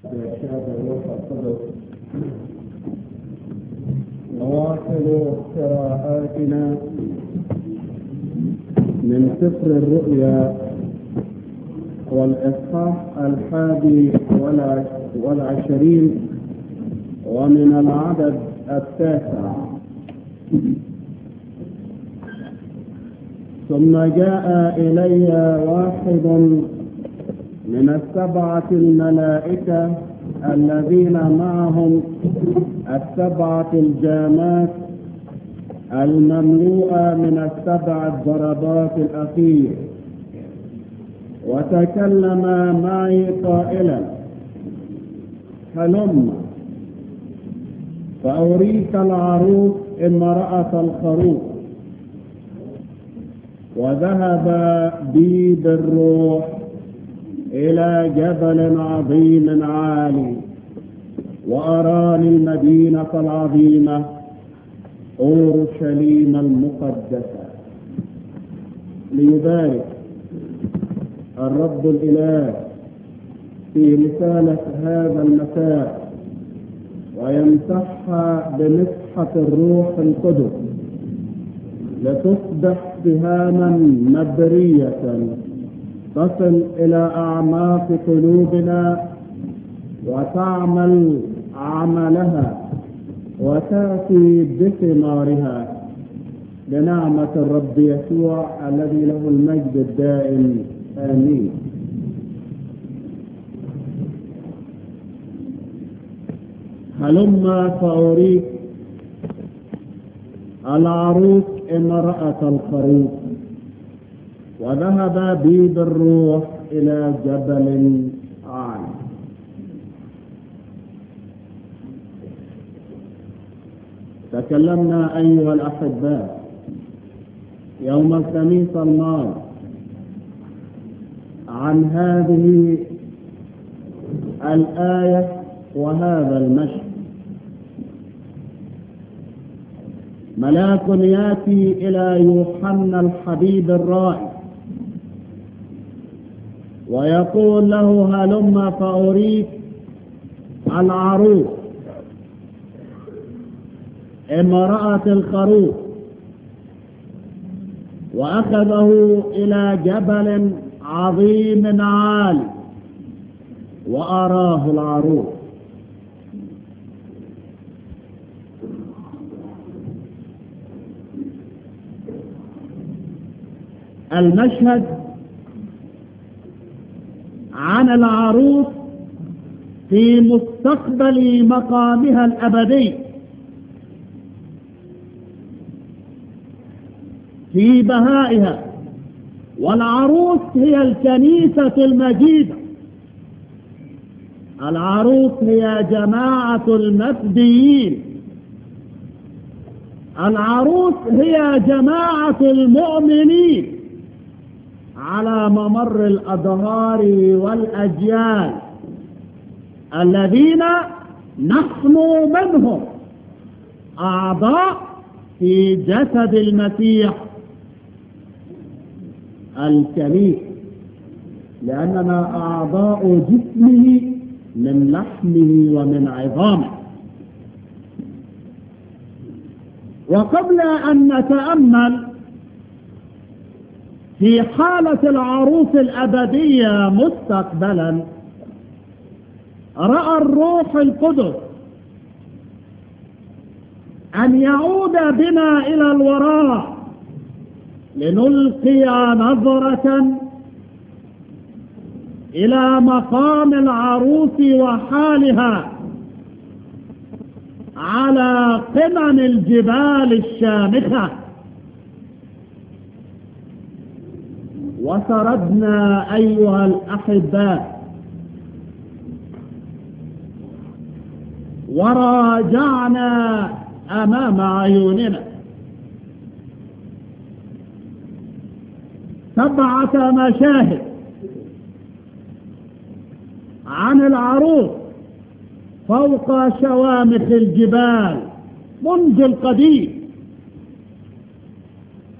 بإرشاد الروح القدس نواصل قراءاتنا من سفر الرؤيا والإصحاح الحادي والعشرين ومن العدد التاسع ثم جاء إلي واحد من السبعة الملائكة الذين معهم السبعة الجامات المملوءة من السبع الضربات الأخير وتكلم معي قائلا هلم فأريك العروس امرأة الخروف وذهب بي بالروح إلى جبل عظيم عالي وأراني المدينة العظيمة أورشليم المقدسة ليبارك الرب الإله في رسالة هذا المساء ويمسحها بمسحة الروح القدس لتصبح سهاما مبرية تصل إلى أعماق قلوبنا وتعمل عملها وتأتي بثمارها بنعمة الرب يسوع الذي له المجد الدائم آمين هلم فأريك العروس امرأة الخروف وذهب بي بالروح إلى جبل عالي تكلمنا أيها الأحباء يوم الخميس الماضي عن هذه الآية وهذا المشهد ملاك ياتي إلى يوحنا الحبيب الرائي ويقول له هلم فأريك العروس امرأة الخروف وأخذه إلى جبل عظيم عالي وأراه العروس المشهد عن العروس في مستقبل مقامها الأبدي في بهائها والعروس هي الكنيسة المجيدة العروس هي جماعة المفديين العروس هي جماعة المؤمنين على ممر الأدهار والأجيال الذين نحن منهم أعضاء في جسد المسيح الكريم لأننا أعضاء جسمه من لحمه ومن عظامه وقبل أن نتأمل في حالة العروس الأبدية مستقبلا رأى الروح القدس أن يعود بنا إلى الوراء لنلقي نظرة إلى مقام العروس وحالها على قمم الجبال الشامخة وسردنا أيها الأحباء وراجعنا أمام عيوننا سبعة مشاهد عن العروس فوق شوامخ الجبال منذ القديم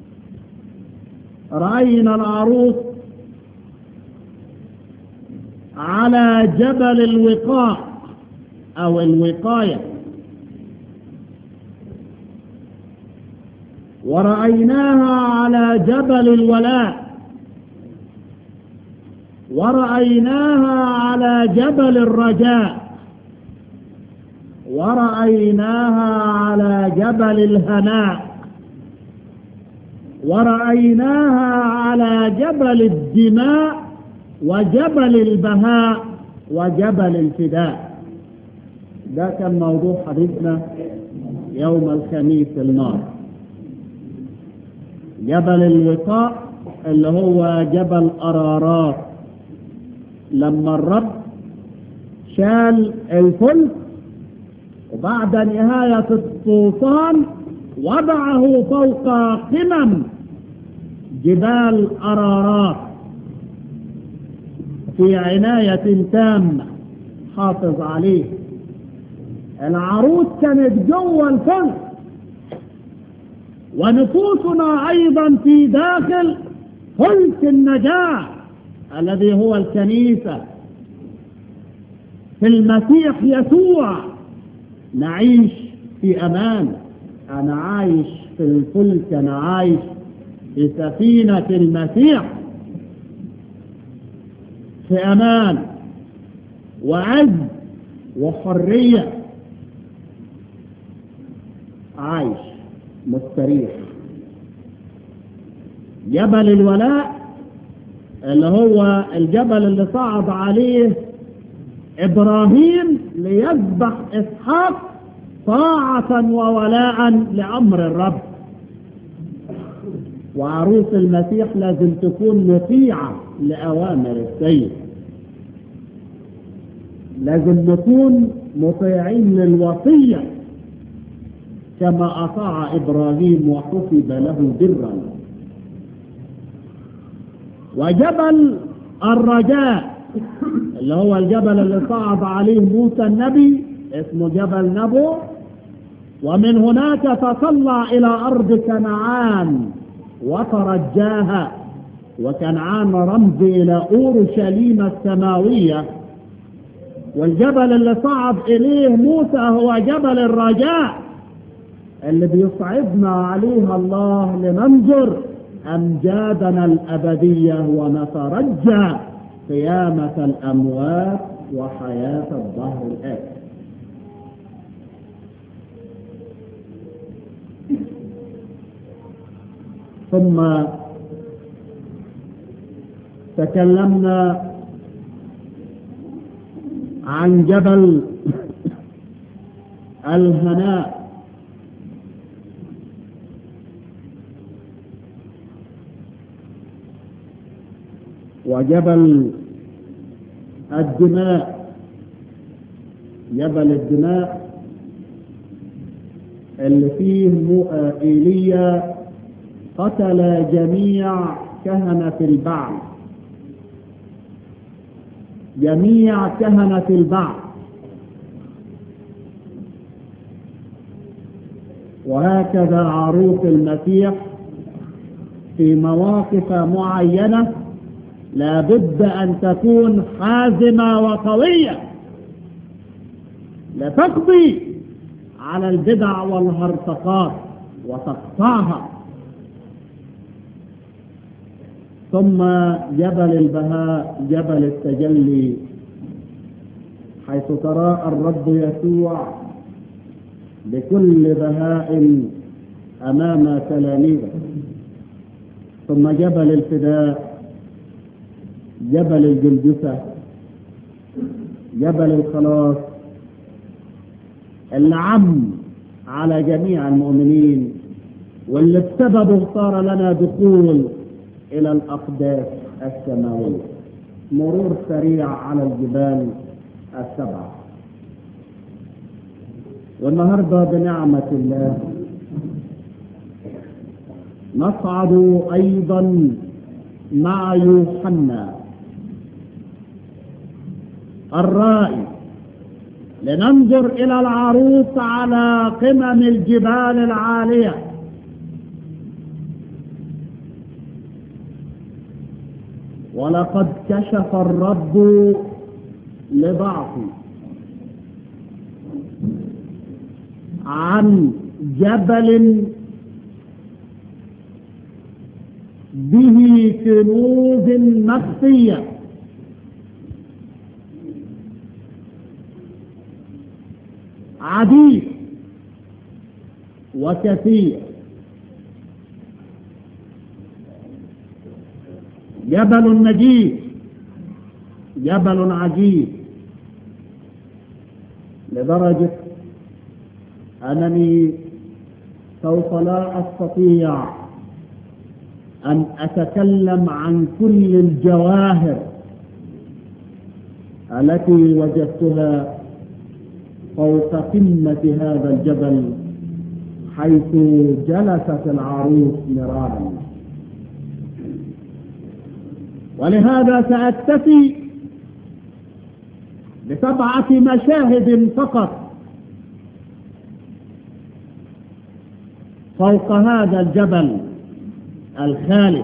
رأينا العروس على جبل الوقاء أو الوقاية ورأيناها على جبل الولاء ورأيناها على جبل الرجاء ورأيناها على جبل الهناء ورأيناها على جبل الدماء وجبل البهاء وجبل الفداء ده كان موضوع حديثنا يوم الخميس الماضي جبل الوقاء اللي هو جبل أرارات لما الرب شال الفلك وبعد نهاية الطوفان وضعه فوق قمم جبال أرارات في عناية تامة حافظ عليه العروس كانت جوه الفلك ونفوسنا أيضا في داخل فلك النجاة الذي هو الكنيسة في المسيح يسوع نعيش في أمان أنا عايش في الفلك أنا عايش في سفينة المسيح في أمان وعز وحرية عايش مستريح جبل الولاء اللي هو الجبل اللي صعد عليه إبراهيم ليذبح إسحاق طاعة وولاء لأمر الرب وعروس المسيح لازم تكون مطيعة لأوامر السيد لازم نكون مطيعين للوصية كما أطاع إبراهيم وحسب له برا وجبل الرجاء اللي هو الجبل اللي صعد عليه موسى النبي اسمه جبل نبو ومن هناك تطلع إلى أرض كنعان وترجاها وكنعان رمز إلى أورشليم السماوية والجبل اللي صعد إليه موسى هو جبل الرجاء اللي بيصعدنا عليها الله لننظر أمجادنا الأبدية ونترجى قيامة الأموات وحياة الظهر الآخر ثم تكلمنا عن جبل الهناء وجبل الدماء جبل الدماء اللي فيه ايليا قتل جميع كهنة البعث جميع كهنة البعث وهكذا عروس المسيح في مواقف معينة لا بد أن تكون حازمة وقوية لا تقضي على البدع والهرطقات وتقطعها ثم جبل البهاء جبل التجلي حيث تراءى الرب يسوع بكل بهاء أمام تلاميذه ثم جبل الفداء جبل الجلجثة جبل الخلاص العم على جميع المؤمنين واللي بسببه صار لنا دخول إلى الأقداس السماوية مرور سريع على الجبال السبعة والنهاردة بنعمة الله نصعد أيضا مع يوحنا الرائي لننظر إلى العروس على قمم الجبال العالية ولقد كشف الرب لضعفي عن جبل به كنوز مخفية عديد وكثير جبل نجيب جبل عجيب لدرجة أنني سوف لا أستطيع أن أتكلم عن كل الجواهر التي وجدتها فوق قمة هذا الجبل حيث جلست العروس مرارا ولهذا سأكتفي بسبعة مشاهد فقط فوق هذا الجبل الخالد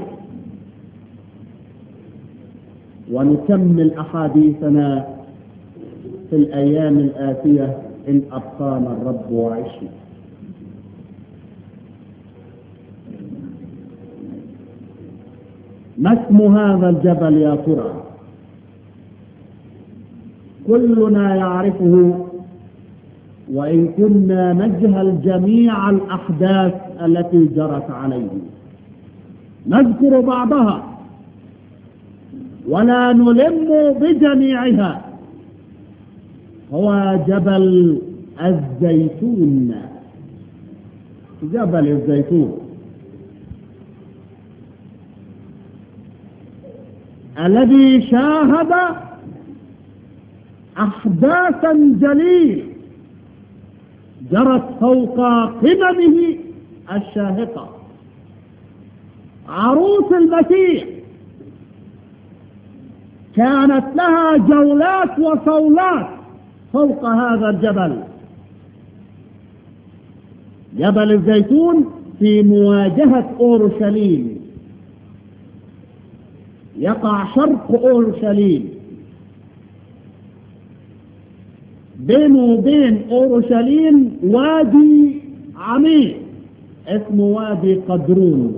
ونكمل أحاديثنا في الأيام الآتية إن أبقانا الرب وعشنا ما اسم هذا الجبل يا ترى كلنا يعرفه وإن كنا نجهل جميع الأحداث التي جرت عليه نذكر بعضها ولا نلم بجميعها هو جبل الزيتون جبل الزيتون الذي شاهد احداثا جليل جرت فوق قممه الشاهقه عروس المسيح كانت لها جولات وصولات فوق هذا الجبل جبل الزيتون في مواجهة أورشليم يقع شرق أورشليم بينه وبين أورشليم وادي عميق اسمه وادي قدرون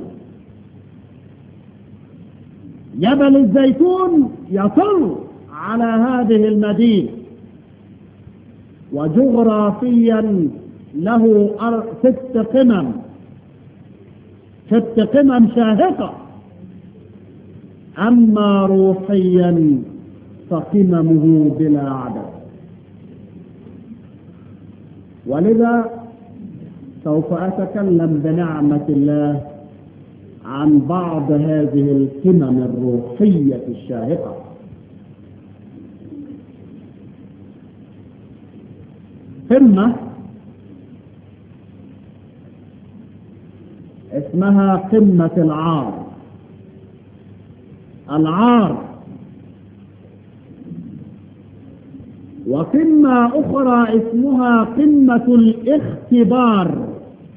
جبل الزيتون يطل على هذه المدينة وجغرافيا له ست قمم ست قمم شاهقة أما روحيا فقممه بلا عدد ولذا سوف أتكلم بنعمة الله عن بعض هذه القمم الروحية الشاهقة قمة اسمها قمة العار العار وقمة أخرى اسمها قمة الاختبار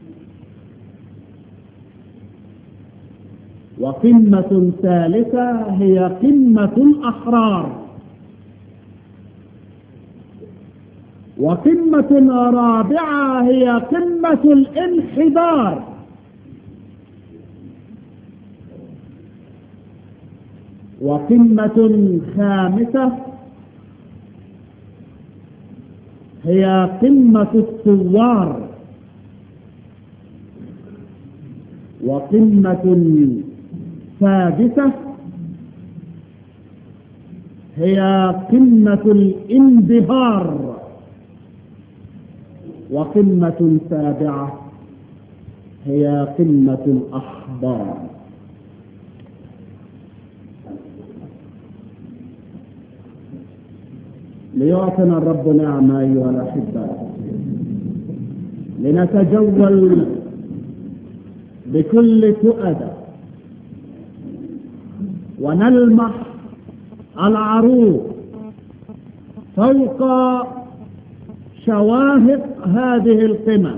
وقمة ثالثة هي قمة الأحرار وقمة رابعة هي قمة الانحدار وقمة خامسة هي قمة الثوار وقمة سادسة هي قمة الانبهار وقمة سابعة هي قمة الأحبار ليعطنا الرب نعمة أيها الأحبة لنتجول بكل تؤدة ونلمح العروض فوق شواهق هذه القمم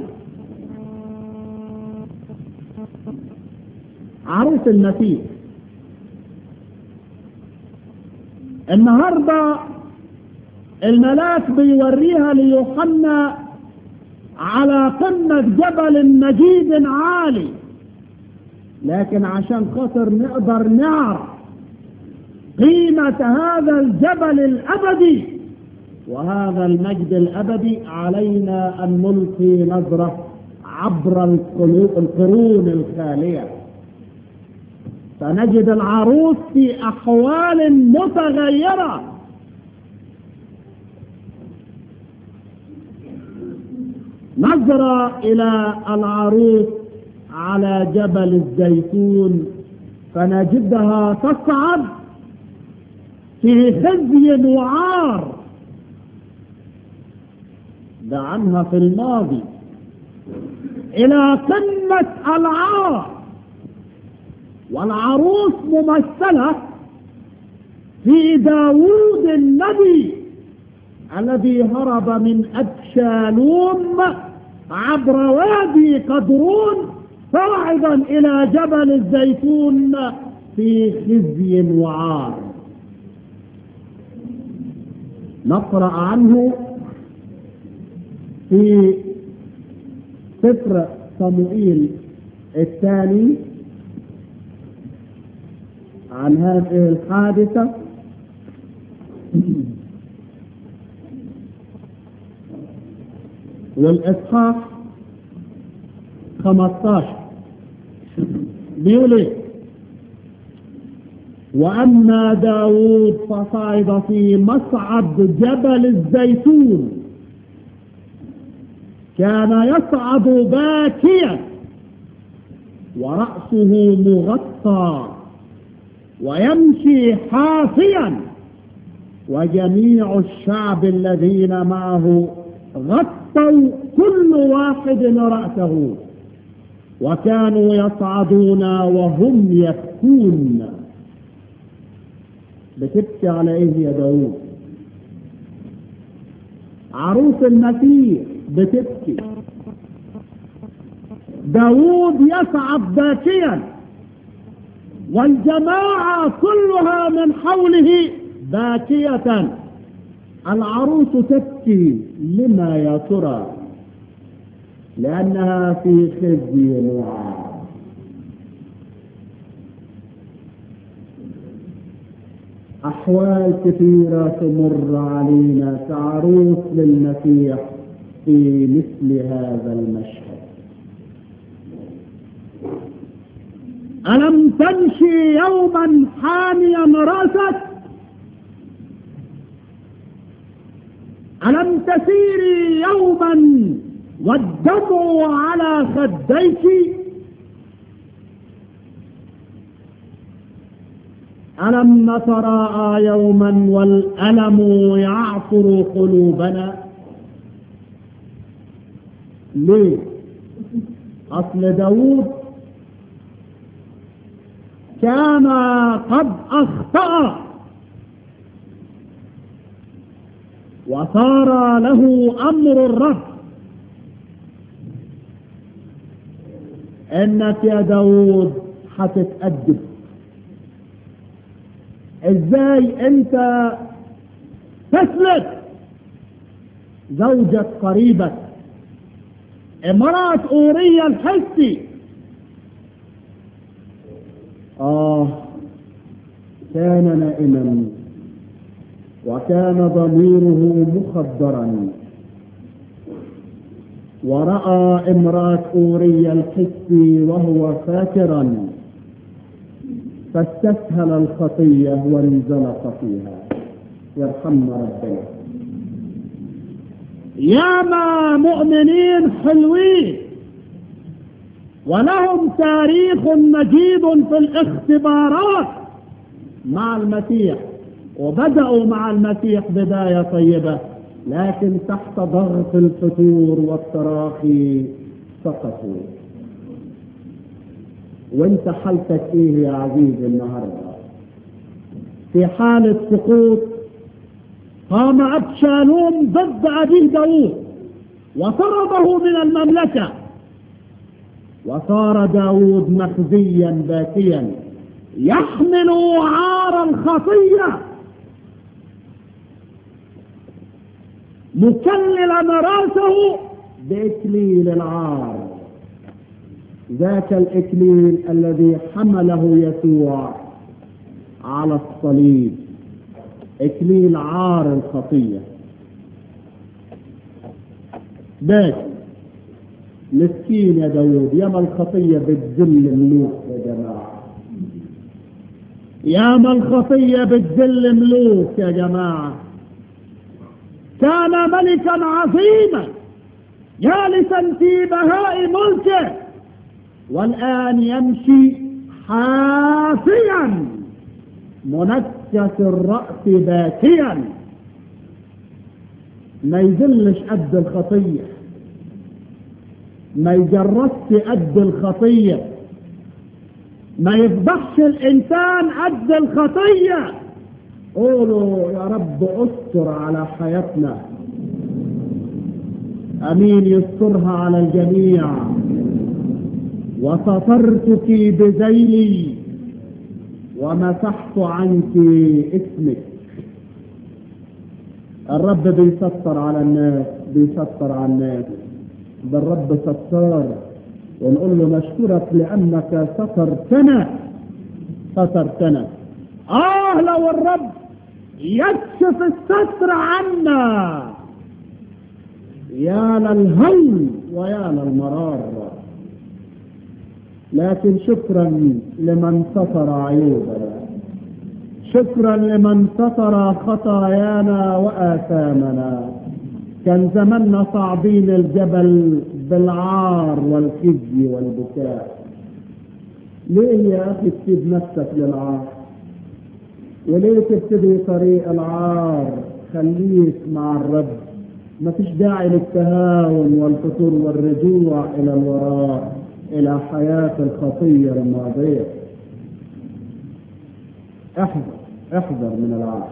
عروس المسيح النهارده الملاك بيوريها ليوحنا على قمة جبل مجيد عالي لكن عشان خاطر نقدر نعرف قيمة هذا الجبل الأبدي وهذا المجد الأبدي علينا أن نلقي نظرة عبر القرون الخالية فنجد العروس في أحوال متغيرة نظرة إلى العروس على جبل الزيتون فنجدها تصعد في خزي وعار ده عنها في الماضي إلى قمة العار والعروس ممثلة في داوود النبي الذي هرب من أبشالوم عبر وادي قدرون صاعدا إلى جبل الزيتون في خزي وعار نقرأ عنه في سفر صموئيل الثاني عن هذه الحادثة والإصحاح 15 بيقول ايه وأما داود فصعد في مصعد جبل الزيتون كان يصعد باكيا ورأسه مغطى ويمشي حافيا وجميع الشعب الذين معه غطوا كل واحد رأسه وكانوا يصعدون وهم يبكون بتبكي على ايه يا داود عروس المسيح بتبكي داود يصعد باكيا والجماعة كلها من حوله باكية العروس تبكي لما يا ترى لأنها في خزي وعار أحوال كثيرة تمر علينا كعروس للمسيح في مثل هذا المشهد ألم تمشي يوما حاميا رأسك ألم تسيري يوما والدمع على خديك ألم نتراءى يوما والألم يعصر قلوبنا ليه أصل داود كان قد أخطأ وصار له أمر الرب انك يا داود هتتأدب ازاي انت تسلك زوجة قريبك امرأة أورية الحسي آه كان نائما وكان ضميره مخدرا ورأى امرأة أوري الحسي وهو فاكرا فاستسهل الخطية وانزلق فيها يرحمنا ربنا ياما مؤمنين حلوين ولهم تاريخ مجيد في الاختبارات مع المسيح وبدأوا مع المسيح بداية طيبة لكن تحت ضغط الفتور والتراخي سقطوا وانت حالتك ايه يا عزيزي النهارده في حالة سقوط قام أبشالوم ضد أبيه داوود وطرده من المملكة وصار داود مخزيا باكيا يحمل عار الخطية مكللا راسه بإكليل العار ذاك الإكليل الذي حمله يسوع على الصليب إكليل عار الخطية بس مسكين يا داود ياما الخطية بتذل ملوك يا جماعة ياما الخطية بتذل ملوك يا جماعة كان ملكا عظيما جالسا في بهاء ملكه والآن يمشي حافيا منكس الرأس باكيا ما يذلش قد الخطية ما يجرسش قد الخطية ما يفضحش الإنسان قد الخطية قولوا يا رب استر على حياتنا أمين يسترها على الجميع وسترتك بذيلي ومسحت عنك اسمك الرب بيستر على الناس بيستر على الناس ده الرب ستار ونقول له نشكرك لانك سترتنا سترتنا اه لو الرب يكشف الستر عنا يا للهول ويا للمرار لكن شكرا لمن ستر عيوبنا شكرا لمن ستر خطايانا وآثامنا كان زماننا صاعدين الجبل بالعار والخزي والبكاء ليه يا أخي تسيب نفسك للعار وليه تبتدي طريق العار خليك مع الرب ما فيش داعي للتهاون والفتور والرجوع إلى الوراء إلى حياة الخطية الماضية احذر احذر من العار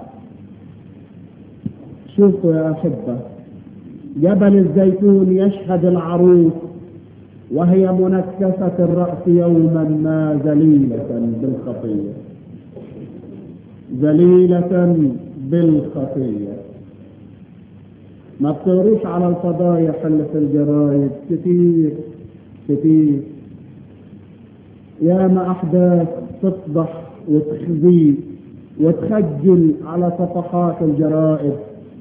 شوفوا يا أحبة جبل الزيتون يشهد العروس وهي منكسة الرأس يوما ما ذليلة بالخطية ذليلة بالخطية ما بتغروش على الفضايح اللي في الجرايد كتير كتير ياما أحداث تفضح وتخزي وتخجل على صفحات الجرائد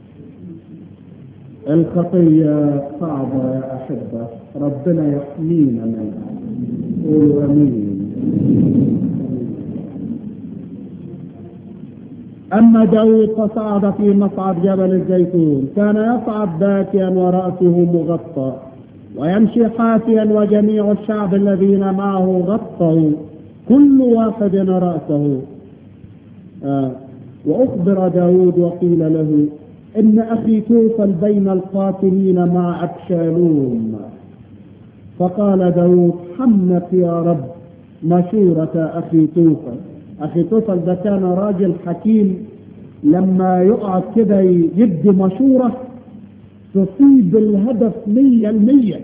الخطية صعبة يا أحبة ربنا يحمينا منها قولوا أمين أما داود فصعد في مصعد جبل الزيتون كان يصعد باكيا ورأسه مغطى ويمشي حافيا وجميع الشعب الذين معه غطوا كل واحد رأسه آه. وأخبر داود وقيل له إن أخي توفل بين القاتلين مع أبشالوم فقال داود حمك يا رب مشورة أخي توفل أخي توفل ده كان راجل حكيم لما يقعد كده يدي مشورة تصيب الهدف مية المية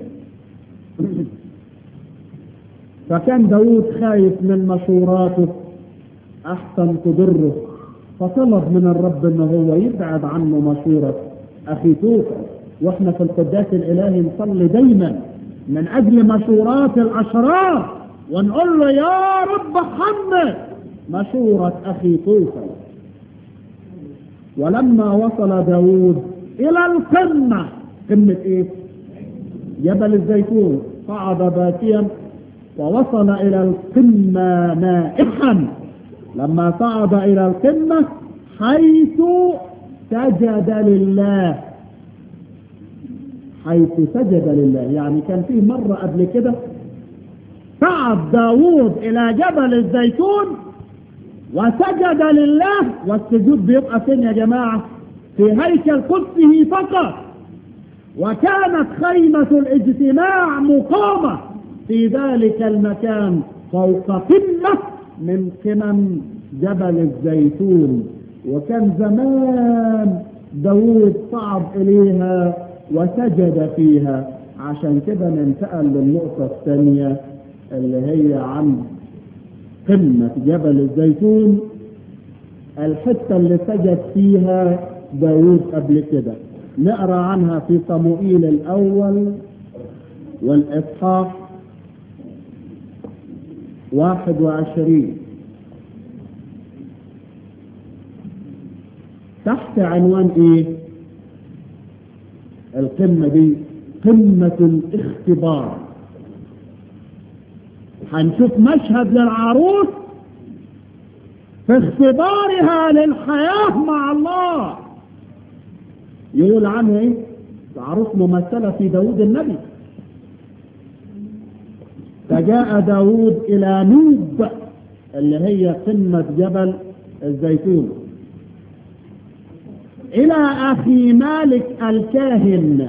فكان داود خايف من مشوراته أحسن تضره فطلب من الرب ان هو يبعد عنه مشورة اخي توفى واحنا في القداس الالهي نصلي دايما من اجل مشورات الاشرار ونقول له يا رب حمد مشورة اخي توفى ولما وصل داود الى القمة قمة ايه جبل الزيتون صعد باكيا ووصل الى القمة نائحا لما صعد إلى القمة حيث سجد لله حيث سجد لله يعني كان في مرة قبل كده صعد داوود إلى جبل الزيتون وسجد لله والسجود بيبقى فين يا جماعة في هيكل قدسه فقط وكانت خيمة الاجتماع مقامة في ذلك المكان فوق قمة من قمم جبل الزيتون وكان زمان داود صعد إليها وسجد فيها عشان كده ننتقل للنقطة الثانية اللي هي عن قمة جبل الزيتون الحتة اللي سجد فيها داود قبل كده نقرا عنها في صموئيل الاول والاصحاح واحد وعشرين تحت عنوان ايه القمة دي قمة الاختبار هنشوف مشهد للعروس في اختبارها للحياة مع الله يقول عنه ايه العروس ممثلة في داود النبي فجاء داود الى نوب اللي هي قمة جبل الزيتون الى اخي مالك الكاهن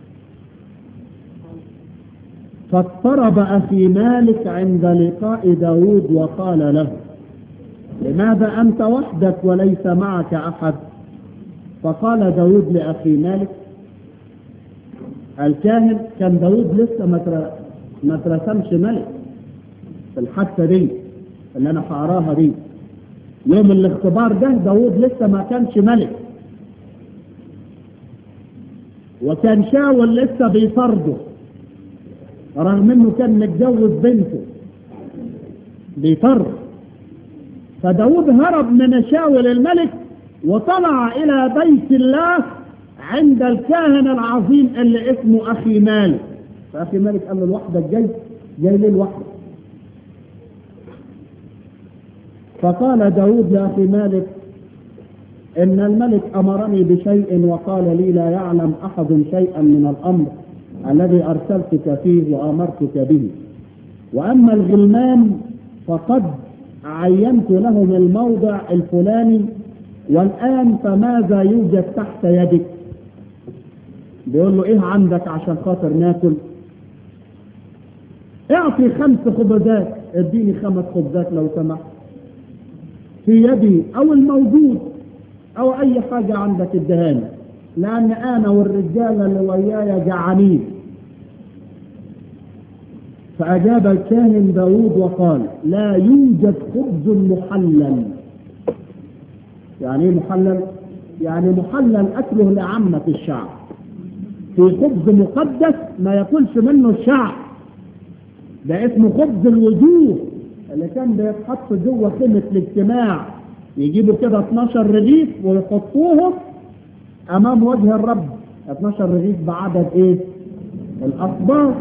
فاضطرب اخي مالك عند لقاء داود وقال له لماذا انت وحدك وليس معك احد فقال داود لاخي مالك الكاهن كان داود لسه ما ما ترسمش ملك في الحادثه دي اللي انا هقراها دي يوم الاختبار ده داود لسه ما كانش ملك وكان شاول لسه بيطرده رغم انه كان متجوز بنته بيطرد فداود هرب من شاول الملك وطلع الى بيت الله عند الكاهن العظيم اللي اسمه اخي مالك فاخي مالك قال له لوحدك جاي جاي ليه لوحدك فقال داود لاخي مالك ان الملك امرني بشيء وقال لي لا يعلم احد شيئا من الامر الذي ارسلتك فيه وامرتك به واما الغلمان فقد عينت لهم الموضع الفلاني والان فماذا يوجد تحت يدك بيقول له ايه عندك عشان خاطر ناكل اعطي خمس خبزات اديني خمس خبزات لو سمحت في يدي او الموجود او اي حاجة عندك ادهاني لان انا والرجالة اللي وياي جعانين فاجاب الكاهن داود وقال لا يوجد خبز محلل يعني ايه محلل يعني محلل اكله لعامة الشعب في خبز مقدس ما ياكلش منه الشعب ده اسمه خبز الوجوه اللي كان بيتحط جوه خيمة الاجتماع يجيبوا كده 12 رغيف ويحطوهم امام وجه الرب 12 رغيف بعدد ايه الاصباط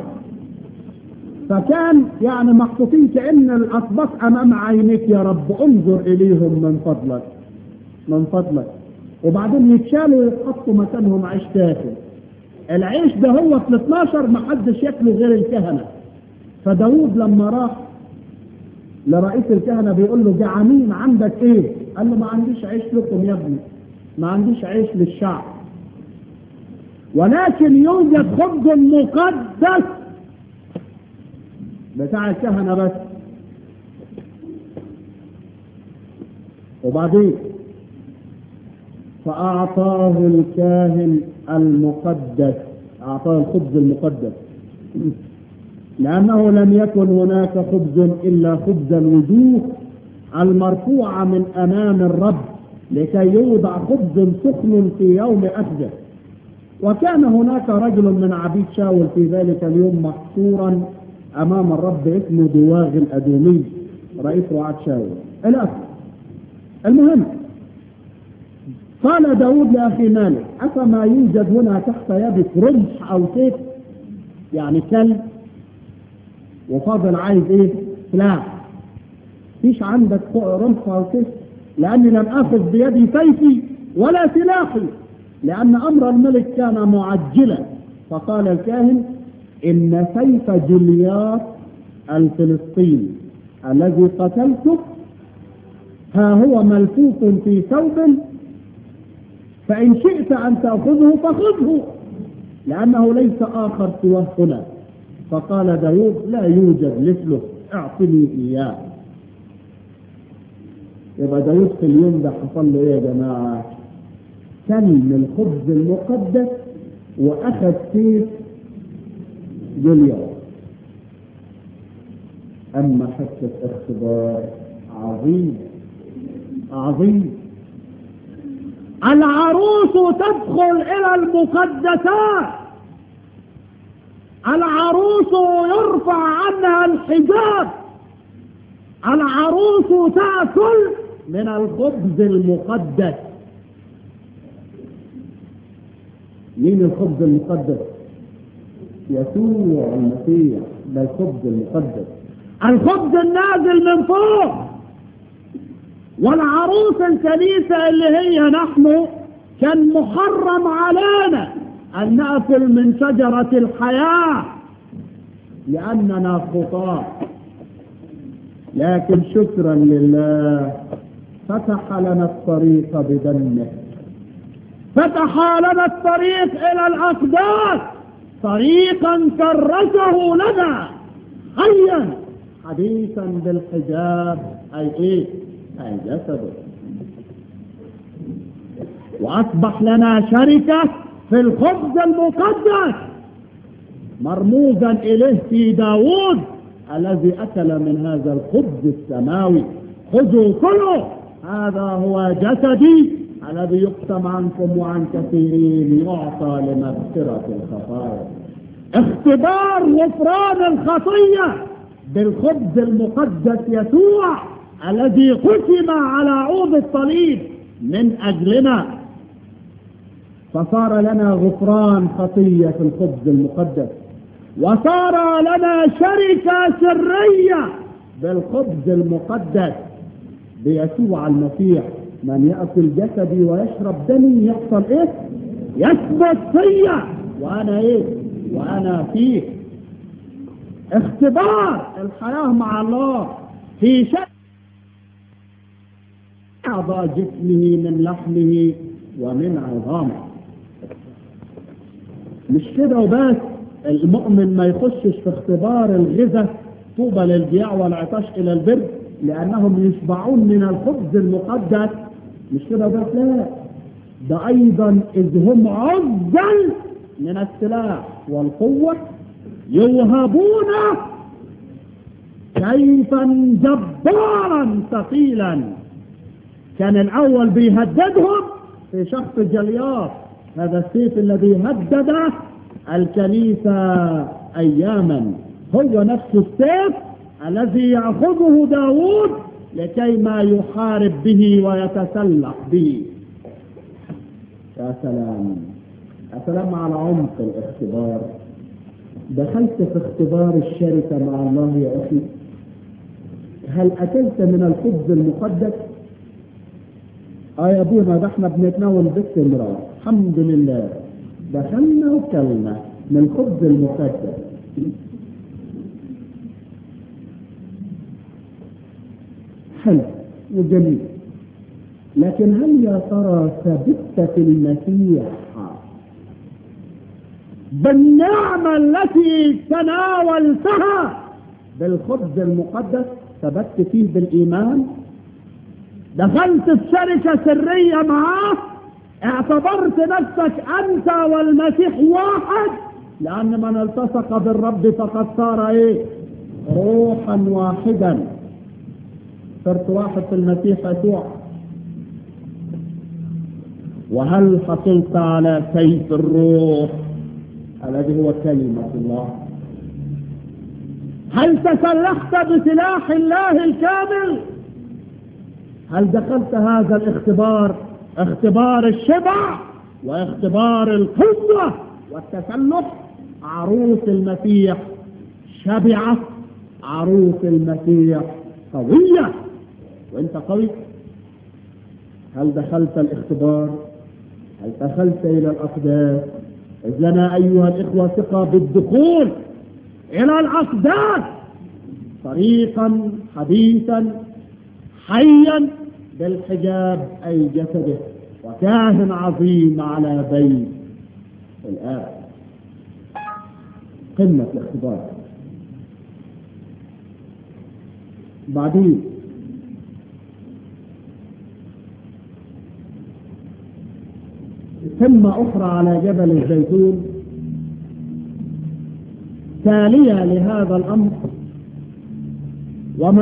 فكان يعني محطوطين كأن الأصباط أمام عينيك يا رب انظر إليهم من فضلك من فضلك وبعدين يتشالوا ويتحطوا مكانهم عيش تاكل العيش ده هو في ال 12 ما حدش ياكله غير الكهنة فداود لما راح لرئيس الكهنة بيقول له جعانين عندك ايه؟ قال له ما عنديش عيش لكم يا ابني ما عنديش عيش للشعب ولكن يوجد خبز مقدس بتاع الكهنة بس وبعدين فأعطاه الكاهن المقدس أعطاه الخبز المقدس لأنه لم يكن هناك خبز إلا خبز الوجوه المرفوعة من أمام الرب لكي يوضع خبز سخن في يوم أخذه وكان هناك رجل من عبيد شاول في ذلك اليوم محصورا أمام الرب اسمه دواغ الأدومي رئيس رعاة شاول الأخ المهم قال داود لأخي مالك أفما يوجد هنا تحت يدك رمح أو سيف يعني كلب وفاضل عايز ايه سلاح فيش عندك رمح او سيف لاني لم اخذ بيدي سيفي ولا سلاحي لان امر الملك كان معجلا فقال الكاهن ان سيف جلياس الفلسطيني الذي قتلته ها هو ملفوف في ثوب فان شئت ان تاخذه فخذه لانه ليس اخر سواه هنا فقال داود لا يوجد مثله اعطني اياه يبقى داود في اليوم ده حصل له ايه يا جماعه كل الخبز المقدس واخذ سيف جوليا اما حته اختبار عظيم عظيم العروس تدخل إلى المقدسات العروس يرفع عنها الحجاب العروس تأكل من الخبز المقدس مين الخبز المقدس يسوع المسيح ده الخبز المقدس الخبز النازل من فوق والعروس الكنيسة اللي هي نحن كان محرم علينا أن نأكل من شجرة الحياة لأننا خطاة لكن شكرا لله فتح لنا الطريق بدمه فتح لنا الطريق إلى الأقداس طريقا كرسه لنا حيا حديثا بالحجاب أي إيه أي جسده وأصبح لنا شركة في الخبز المقدس مرموزا إليه في داوود الذي أكل من هذا الخبز السماوي خذوا كله هذا هو جسدي الذي يقسم عنكم وعن كثيرين يعطى لمغفرة الخطايا اختبار غفران الخطية بالخبز المقدس يسوع الذي قسم على عود الصليب من أجلنا فصار لنا غفران خطية في الخبز المقدس وصار لنا شركة سرية بالخبز المقدس بيسوع المسيح من يأكل جسدي ويشرب دمي يحصل ايه يثبت فيا وانا ايه وانا فيه اختبار الحياة مع الله في شك أعضاء جسمه من لحمه ومن عظامه مش كده وبس المؤمن ما يخشش في اختبار الغذاء طوبى للجياع والعطش الى البر لانهم يشبعون من الخبز المقدس مش كده بس لا ده ايضا اذ هم عزل من السلاح والقوة يوهبون سيفا جبارا ثقيلا كان الاول بيهددهم في شخص جلياط هذا السيف الذي هدد الكنيسة اياما هو نفس السيف الذي يأخذه داود لكي ما يحارب به ويتسلح به يا سلام يا سلام على عمق الاختبار دخلت في اختبار الشركة مع الله يا أخي هل أكلت من الخبز المقدس اه يا ابونا ده احنا بنتناول باستمرار الحمد لله دخلنا وكلنا من الخبز المقدس حلو وجميل لكن هل يا ترى ثبت في المسيح بالنعمة التي تناولتها بالخبز المقدس ثبت فيه بالإيمان دخلت في شركة سرية معاه اعتبرت نفسك أنت والمسيح واحد لأن من التصق بالرب فقد صار إيه روحا واحدا صرت واحد في المسيح يسوع وهل حصلت على سيف الروح الذي هو كلمة الله هل تسلحت بسلاح الله الكامل هل دخلت هذا الاختبار اختبار الشبع واختبار القوة والتسلح عروس المسيح شبعت عروس المسيح قوية وانت قوي هل دخلت الاختبار هل دخلت الى الاقداس اذ لنا ايها الاخوة ثقة بالدخول الى الاقداس طريقا حديثا حيا بالحجاب اي جسده وكاهن عظيم على بيت الآب قمة الاختبار بعدين ثم أخرى على جبل الزيتون تالية لهذا الأمر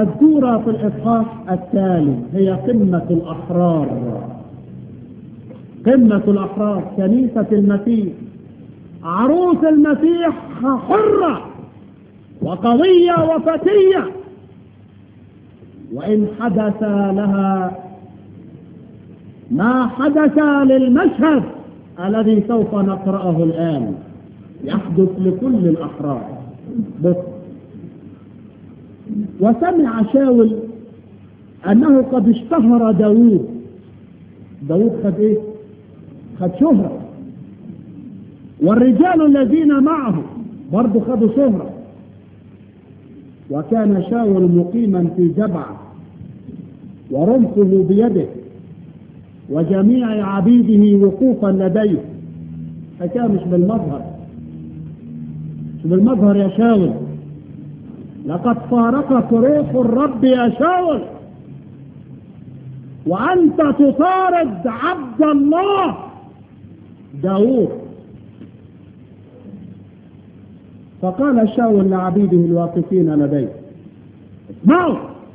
ومذكورة في الإصحاح التالي هي قمة الأحرار قمة الأحرار كنيسة المسيح عروس المسيح حرة وقوية وفتية وإن حدث لها ما حدث للمشهد الذي سوف نقرأه الآن يحدث لكل الأحرار بص وسمع شاول أنه قد اشتهر داوود داوود خد إيه؟ خد شهرة والرجال الذين معه برضه خدوا شهرة وكان شاول مقيما في جبعة ورمحه بيده وجميع عبيده وقوفا لديه حكاية مش بالمظهر مش بالمظهر يا شاول لقد فارقك روح الرب يا شاول وأنت تطارد عبد الله داوود فقال شاول لعبيده الواقفين لديه اسمعوا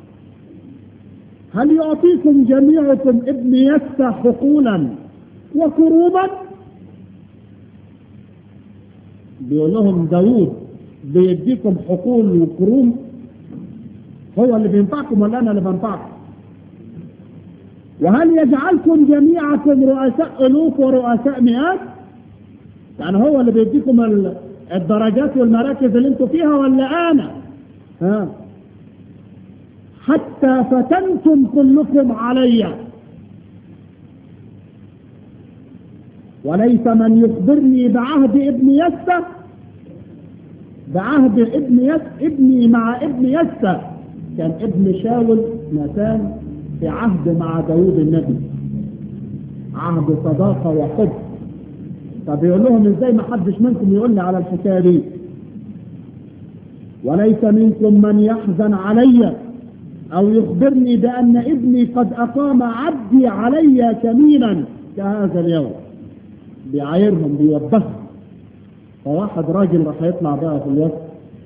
هل يعطيكم جميعكم ابن يسى حقولا وكروبا بيقول لهم داوود بيديكم حقول وكروم هو اللي بينفعكم ولا انا اللي بنفعكم وهل يجعلكم جميعكم رؤساء الوف ورؤساء مئات يعني هو اللي بيديكم الدرجات والمراكز اللي انتم فيها ولا انا ها حتى فتنتم كلكم علي وليس من يخبرني بعهد ابن يسى بعهد ابن يس ابني مع ابن يسى كان ابن شاول ناتان في عهد مع داوود النبي عهد صداقه وحب طب يقول لهم ازاي ما حدش منكم يقول لي على الحكايه دي وليس منكم من يحزن علي او يخبرني بان ابني قد اقام عبدي علي كمينا كهذا اليوم بيعايرهم بيوبخهم فواحد راجل راح يطلع بقى في الوقت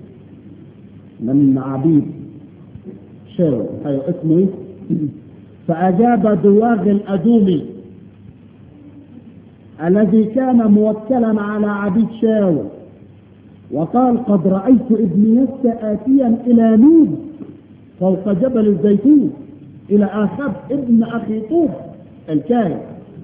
من عبيد شاول ايوه اسمه ايه فاجاب دواغ الادومي الذي كان موكلا على عبيد شاول وقال قد رأيت ابن يسى آتيا إلى نوب فوق جبل الزيتون إلى آخاب ابن أخي طوب الكاهن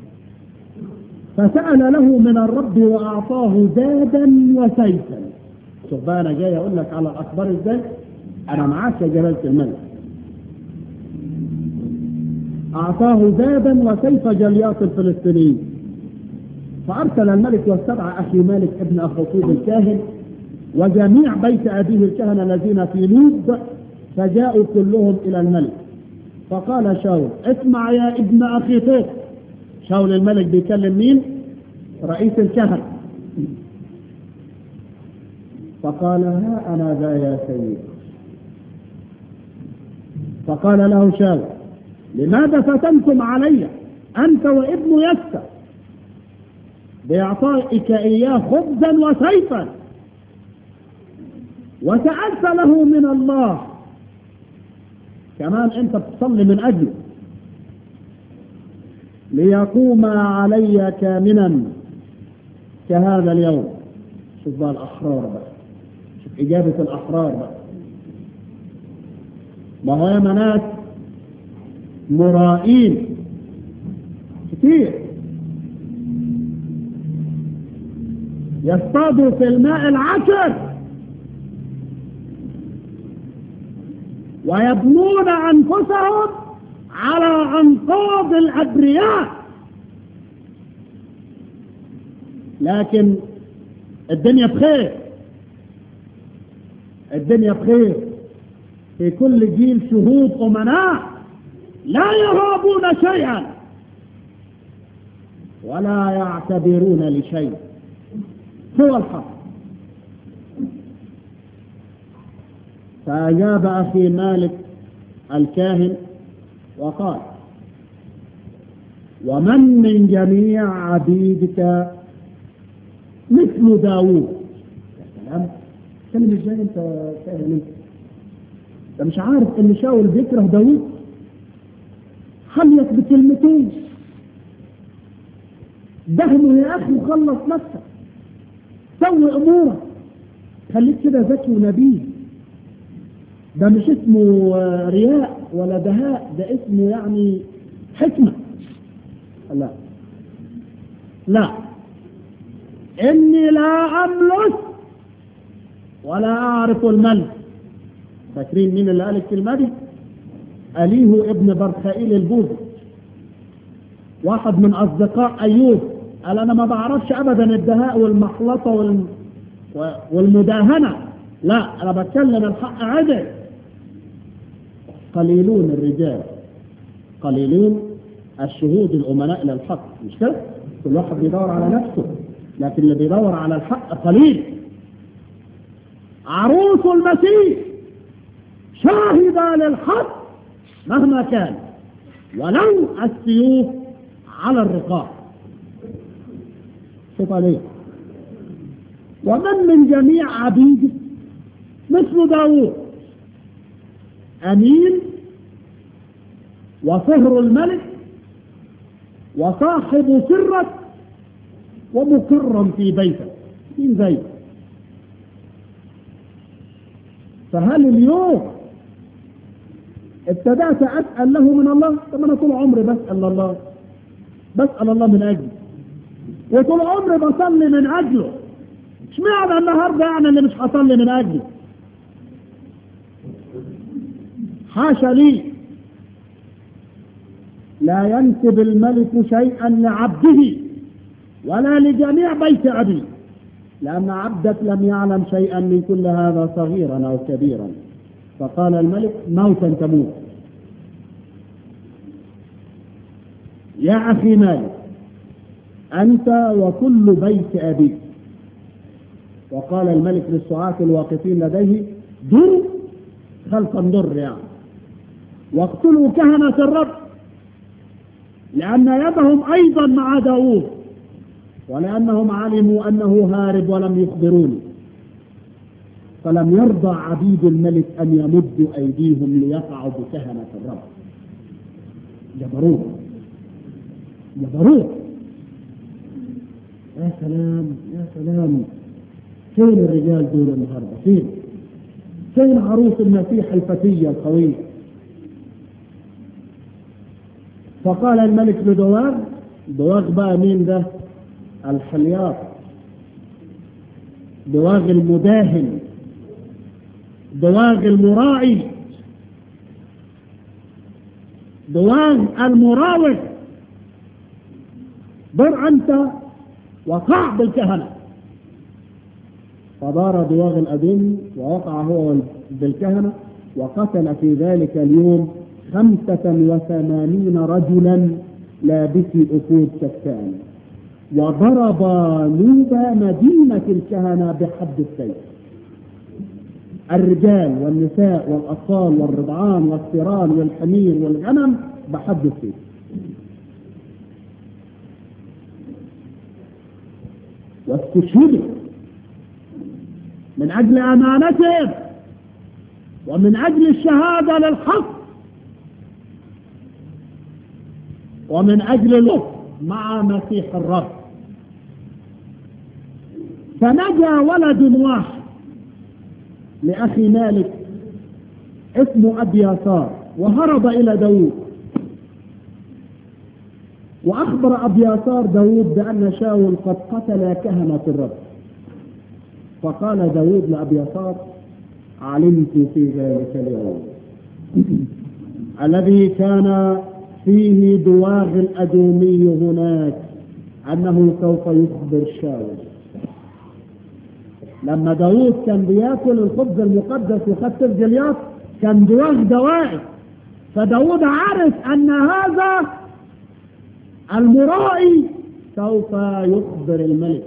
فسأل له من الرب وأعطاه زادا وسيفا شوف بقى أنا جاي أقول لك على الأخبار إزاي أنا معاك يا جلالة الملك أعطاه زادا وسيف جلياط الفلسطينيين فأرسل الملك واستدعى أخي مالك ابن أخوطوب الكاهن وجميع بيت أبيه الكهنة الذين في لوب فجاءوا كلهم إلى الملك فقال شاول اسمع يا ابن أخي طوط شاول الملك بيكلم مين رئيس الكهنة فقال ها أنا ذا يا سيد فقال له شاول لماذا فتنتم علي أنت وابن يسى بإعطائك إياه خبزا وسيفا وسألت له من الله كمان أنت بتصلي من أجله ليقوم علي كامنا كهذا اليوم شوف بقى الأحرار بقى شوف إجابة الأحرار بقى ما هو يا مناس مرائين كتير يصطادوا في الماء العكر ويبنون أنفسهم على أنقاض الأبرياء لكن الدنيا بخير الدنيا بخير في كل جيل شهود أمناء لا يهابون شيئا ولا يعتبرون لشيء هو الحق فأجاب أخي مالك الكاهن وقال ومن من جميع عبيدك مثل داوود يا سلام كلمة ازاي انت كاهن انت انت مش عارف ان شاول بيكره داوود حليت بكلمتين دهمه يا اخي وخلص نفسك سوي امورك خليك كده ذكي ونبيه ده مش اسمه رياء ولا دهاء ده اسمه يعني حكمة لا لا إني لا أملك ولا أعرف الملك فاكرين مين اللي قال الكلمة دي؟ أليه ابن برخائيل البوذي واحد من أصدقاء أيوب قال أنا ما بعرفش أبدا الدهاء والمخلطة وال... والمداهنة لا أنا بتكلم الحق عدل قليلون الرجال قليلون الشهود الأمناء للحق مش كده؟ كل واحد بيدور على نفسه لكن اللي بيدور على الحق قليل عروس المسيح شاهد للحق مهما كان ولو السيوف على الرقاب شوف عليه ومن من جميع عبيده مثل داوود أمين وصهر الملك وصاحب سرك ومكرم في بيتك مين زي فهل اليوم ابتدأت أسأل له من الله طب أنا طول عمري بسأل الله بسأل الله من أجله وطول عمري بصلي من أجله اشمعنى النهارده يعني اللي مش هصلي من أجله حاشا لي لا ينسب الملك شيئا لعبده ولا لجميع بيت أبي لأن عبدك لم يعلم شيئا من كل هذا صغيرا أو كبيرا فقال الملك موتا تموت يا أخي مالك أنت وكل بيت أبيك وقال الملك للسعاة الواقفين لديه در خلف الضر يعني واقتلوا كهنة الرب لأن يدهم أيضا مع داوود ولأنهم علموا أنه هارب ولم يخبروني فلم يرضى عبيد الملك أن يمدوا أيديهم ليقعوا بكهنة الرب جبروت جبروت يا سلام يا سلام فين الرجال دول النهارده فين فين عروس المسيح الفتية القوية فقال الملك لدواغ دواغ بقى مين ده الحلياط دواغ المداهن دواغ المراعي دواغ المراوغ بر أنت وقع بالكهنة فدار دواغ الأدم ووقع هو بالكهنة وقتل في ذلك اليوم خمسة وثمانين رجلا لابسي أسود كتان وضرب نوب مدينة الكهنة بحد السيف الرجال والنساء والأطفال والرضعان والثيران والحمير والغنم بحد السيف واستشهدوا من أجل أمانتهم ومن أجل الشهادة للحق ومن أجل اللطف مع مسيح الرب فنجا ولد واحد لأخي مالك اسمه أبي يسار وهرب إلى داود وأخبر أبي يسار داود بأن شاول قد قتل كهنة الرب فقال داود لأبي يسار علمت في ذلك اليوم الذي كان فيه دواغ الأدومي هناك أنه سوف يخبر شاول لما داوود كان بياكل الخبز المقدس وخد جلياس كان دواغ دوائر فداود عرف أن هذا المرائي سوف يخبر الملك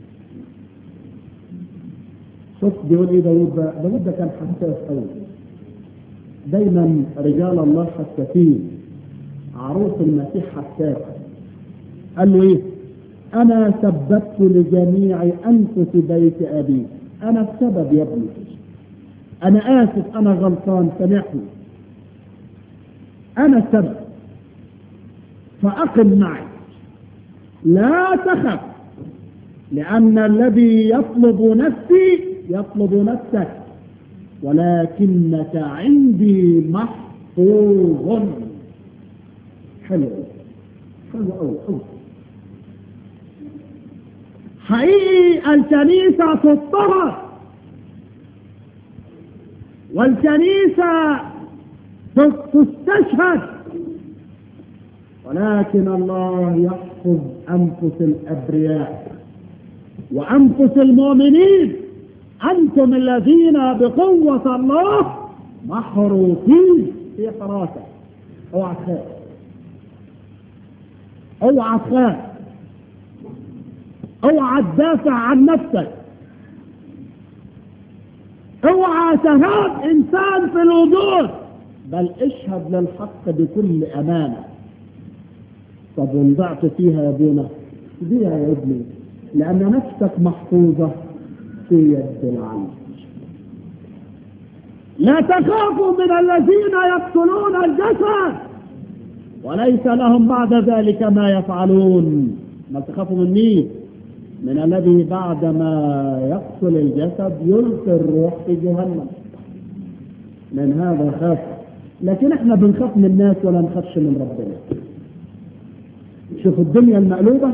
شوف بيقول ايه داود بقى داود ده كان حساس قوي دايما رجال الله حساسين عروس المسيح حساسة قال له ايه انا سببت لجميع انفس بيت ابي انا السبب يا ابني انا اسف انا غلطان سامحني انا السبب فاقم معي لا تخف لأن الذي يطلب نفسي يطلب نفسك ولكنك عندي محفوظ حلو حلو أوي أوي حقيقي الكنيسة تضطهد والكنيسة تستشهد ولكن الله يحفظ أنفس الأبرياء وأنفس المؤمنين أنتم الذين بقوة الله محروسين في حراسة اوعى تخاف اوعى تخاف اوعى تدافع عن نفسك اوعى تهاب انسان في الوجود بل اشهد للحق بكل امانه طب وانضعت فيها يا ابونا ديها يا ابني لان نفسك محفوظه في يد العلم لا تخافوا من الذين يقتلون الجسد وليس لهم بعد ذلك ما يفعلون ما تخافوا من مين من الذي بعدما يقتل الجسد يلقي الروح في جهنم من هذا خاف لكن احنا بنخاف من الناس ولا نخافش من ربنا شوف الدنيا المقلوبة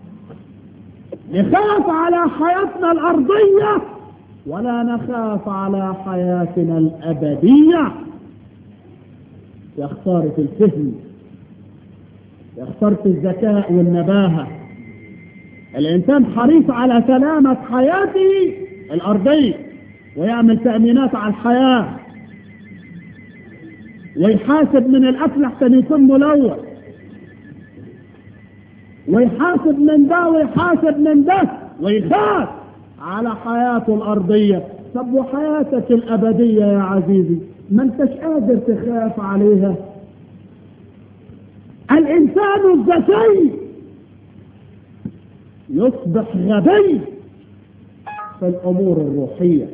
نخاف على حياتنا الأرضية ولا نخاف على حياتنا الأبدية يا خسارة الفهم يا خسارة الذكاء والنباهة الإنسان حريص على سلامة حياته الأرضية ويعمل تأمينات على الحياة ويحاسب من الأكل حتى يكون ملوث ويحاسب من ده ويحاسب من ده ويخاف على حياته الأرضية طب وحياتك الأبدية يا عزيزي ما انتش قادر تخاف عليها الإنسان الذكي يصبح غبي في الأمور الروحية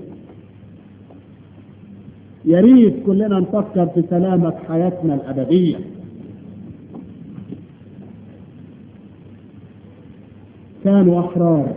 يا ريت كلنا نفكر في سلامة حياتنا الأبدية كانوا أحرار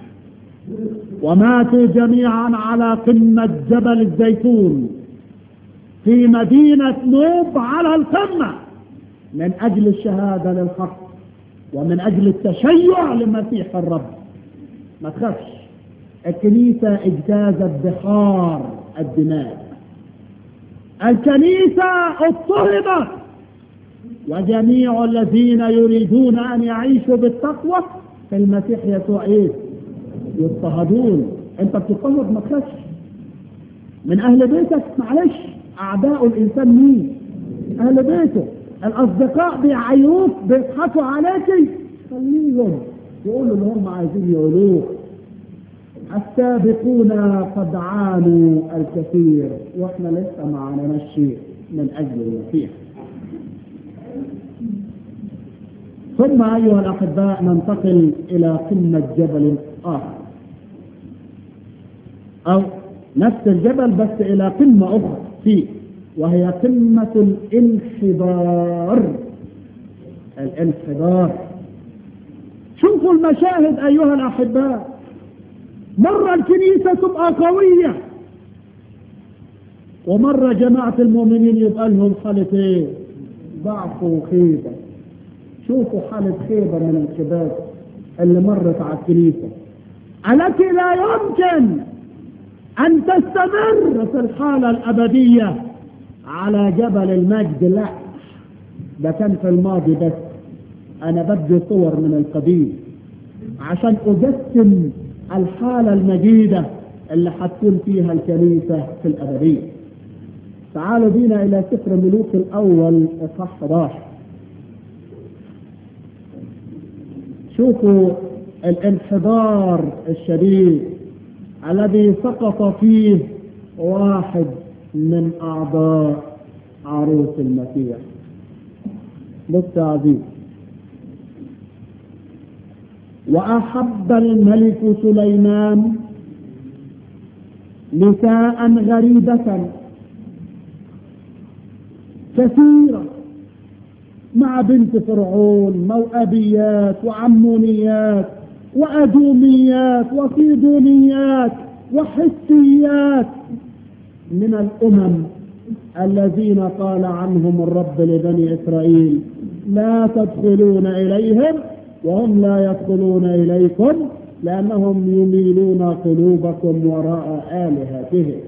وماتوا جميعا على قمة جبل الزيتون في مدينة نوب على القمة من أجل الشهادة للحق ومن أجل التشيع لمسيح الرب ما تخافش الكنيسة اجتازت بحار الدماء الكنيسة اضطهدت وجميع الذين يريدون أن يعيشوا بالتقوى في المسيح يسوع ايه يضطهدون انت بتضطهد ما تخافش من اهل بيتك معلش اعداء الانسان مين اهل بيته الاصدقاء بيعيروك بيضحكوا عليك خليهم يقولوا اللي هم عايزين يقولوه السابقون قد عانوا الكثير واحنا لسه ما عانيناش شيء من اجل المسيح ثم أيها الأحباء ننتقل إلى قمة جبل آخر أو نفس الجبل بس إلى قمة أخرى فيه وهي قمة الانحدار الانحدار شوفوا المشاهد أيها الأحباء مرة الكنيسة تبقى قوية ومرة جماعة المؤمنين يبقى لهم حالة ايه؟ ضعف وخيبة شوفوا حالة خيبة من الشباب اللي مرت على الكنيسة التي لا يمكن أن تستمر في الحالة الأبدية على جبل المجد لا ده كان في الماضي بس أنا بدي صور من القديم عشان أجسم الحالة المجيدة اللي حتكون فيها الكنيسة في الأبدية تعالوا بينا إلى سفر ملوك الأول إصحاح 11 شوفوا الانحدار الشديد الذي سقط فيه واحد من أعضاء عروس المسيح بص يا عزيز وأحب الملك سليمان نساء غريبة كثيرة مع بنت فرعون موأبيات وعمونيات وأدوميات وصيدونيات وحسيات من الأمم الذين قال عنهم الرب لبني إسرائيل لا تدخلون إليهم وهم لا يدخلون إليكم لأنهم يميلون قلوبكم وراء آلهتهم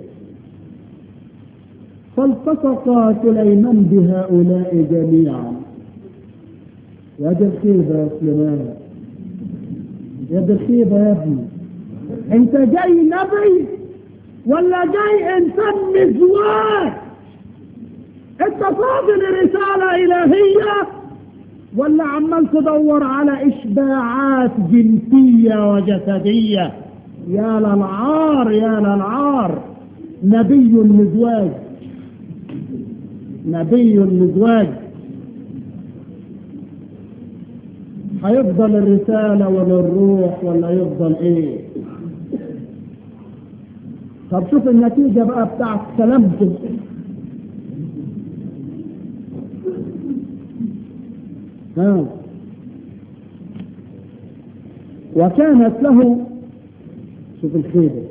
فالتصق سليمان بهؤلاء جميعا يا دي الخيبة يا سليمان يا دي الخيبة يا ابني انت جاي نبي ولا جاي انسان مزواج انت فاضي لرسالة الهية ولا عمال تدور على اشباعات جنسية وجسدية يا للعار يا للعار نبي مزواج نبي مزواج هيفضل الرسالة ولا الروح ولا يفضل ايه طب شوف النتيجة بقى بتاعت سلامته ها وكانت له شوف الخيبة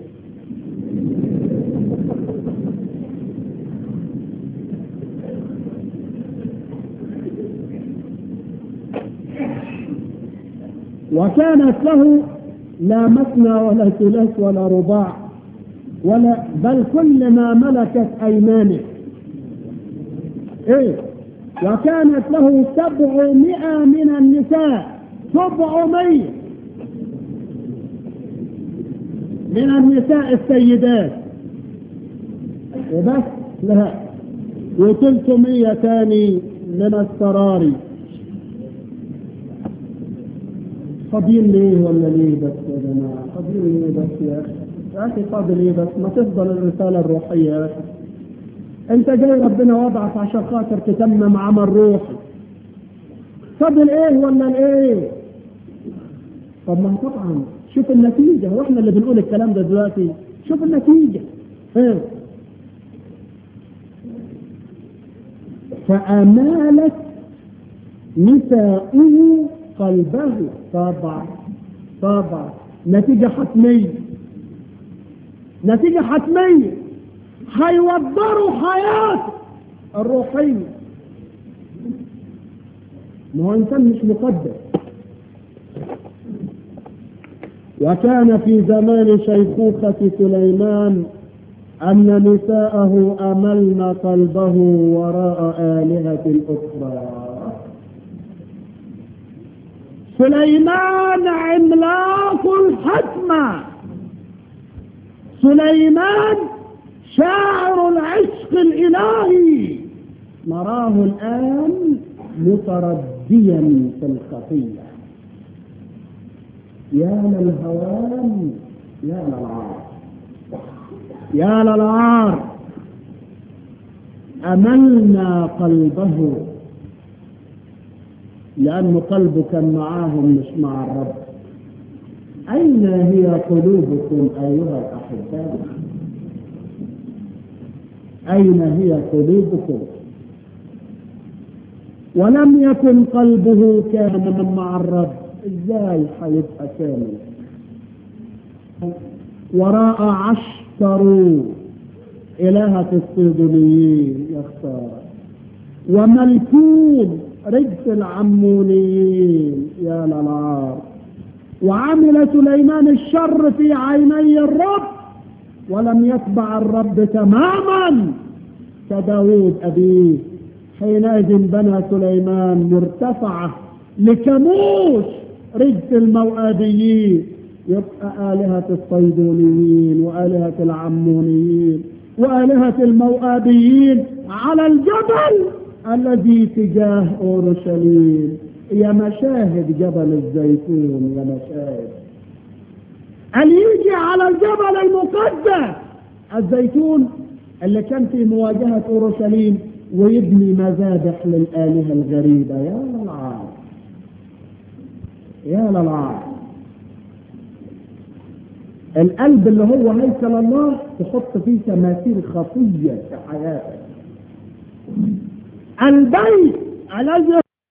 وكانت له لا مثنى ولا ثلاث ولا رباع ولا بل كل ما ملكت ايمانه ايه وكانت له سبعمائة من النساء سبعمية من النساء السيدات وبس لا وثلثمية تاني من السراري فاضيين ليه ولا ليه بس يا جماعة فاضيين ليه بس يا أخي يا أخي فاضي ليه بس ما تفضل الرسالة الروحية يا أخي أنت جاي ربنا وضعك عشان خاطر تتمم عمل روحي فاضل إيه ولا الإيه طب ما طبعا شوف النتيجة واحنا اللي بنقول الكلام ده دلوقتي شوف النتيجة ايه فأمالت نساؤه قلبه طبعا طبعا نتيجة حتمية نتيجة حتمية هيوضروا حياته الروحية ما هو إنسان مش مقدس وكان في زمان شيخوخة سليمان أن نساءه أملن قلبه وراء آلهة أخرى سليمان عملاق الحكمة سليمان شاعر العشق الإلهي نراه الآن مترديا في الخطيه يا للهوان يا للعار يا للعار أملنا قلبه لأن قلبه كان معاهم مش مع الرب أين هي قلوبكم أيها الأحباء أين هي قلوبكم ولم يكن قلبه كاملا مع الرب ازاي هيبقى كامل وراء عشتر إلهة الصيدليين يا خسارة وملكون رجس العمونيين يا للعار وعمل سليمان الشر في عيني الرب ولم يتبع الرب تماما كداود أبيه حينئذ بنى سليمان مرتفعة لكموش رجس الموآبيين يبقى آلهة الصيدونيين وآلهة العمونيين وآلهة الموآبيين على الجبل الذي تجاه أورشليم يا مشاهد جبل الزيتون يا مشاهد أن يجي على الجبل المقدس الزيتون اللي كان في مواجهة أورشليم ويبني مذابح للآلهة الغريبة يا للعار يا للعار القلب اللي هو هيكل الله تحط فيه تماثيل خفية في حياتك البيت الذي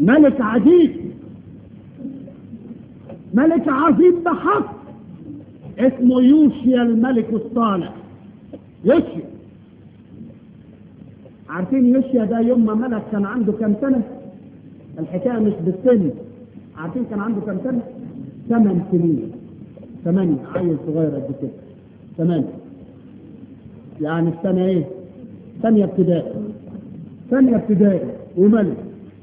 ملك عجيب ملك عظيم بحق اسمه يوشيا الملك الصالح يوشيا عارفين يوشيا ده يوم ما ملك كان عنده كم سنة الحكاية مش بالسن عارفين كان عنده كم سنة ثمان سنين ثمانية عيل صغير قد كده ثمانية يعني السنة ايه ثانية ابتدائي ثانية ابتدائي وملك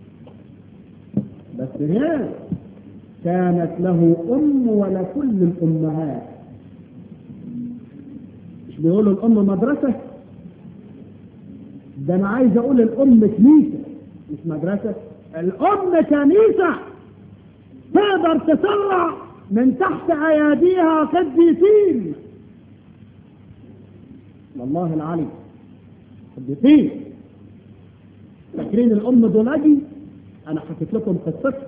بس هنا كانت له أم ولكل الأمهات مش بيقولوا الأم مدرسة ده أنا عايز أقول الأم كنيسة مش مدرسة الأم كنيسة تقدر تسرع من تحت أياديها قديسين والله العلي قديسين فاكرين الأم دولادي أنا حكيت لكم قصتها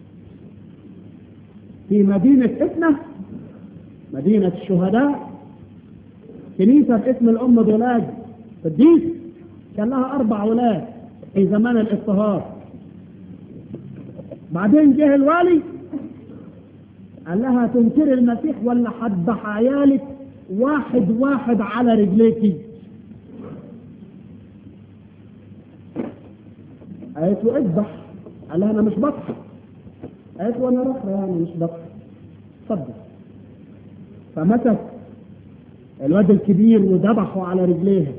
في مدينة إثنة مدينة الشهداء كنيسة باسم الأم دولاد قديس كان لها أربع أولاد في زمان الاضطهاد بعدين جه الوالي قال لها تنكر المسيح ولا حذبح عيالك واحد واحد على رجليكي قالت له اذبح قال لها انا مش بضحك قالت له انا رخرة يعني مش بضحك اتفضل فمسك الواد الكبير وذبحه على رجليها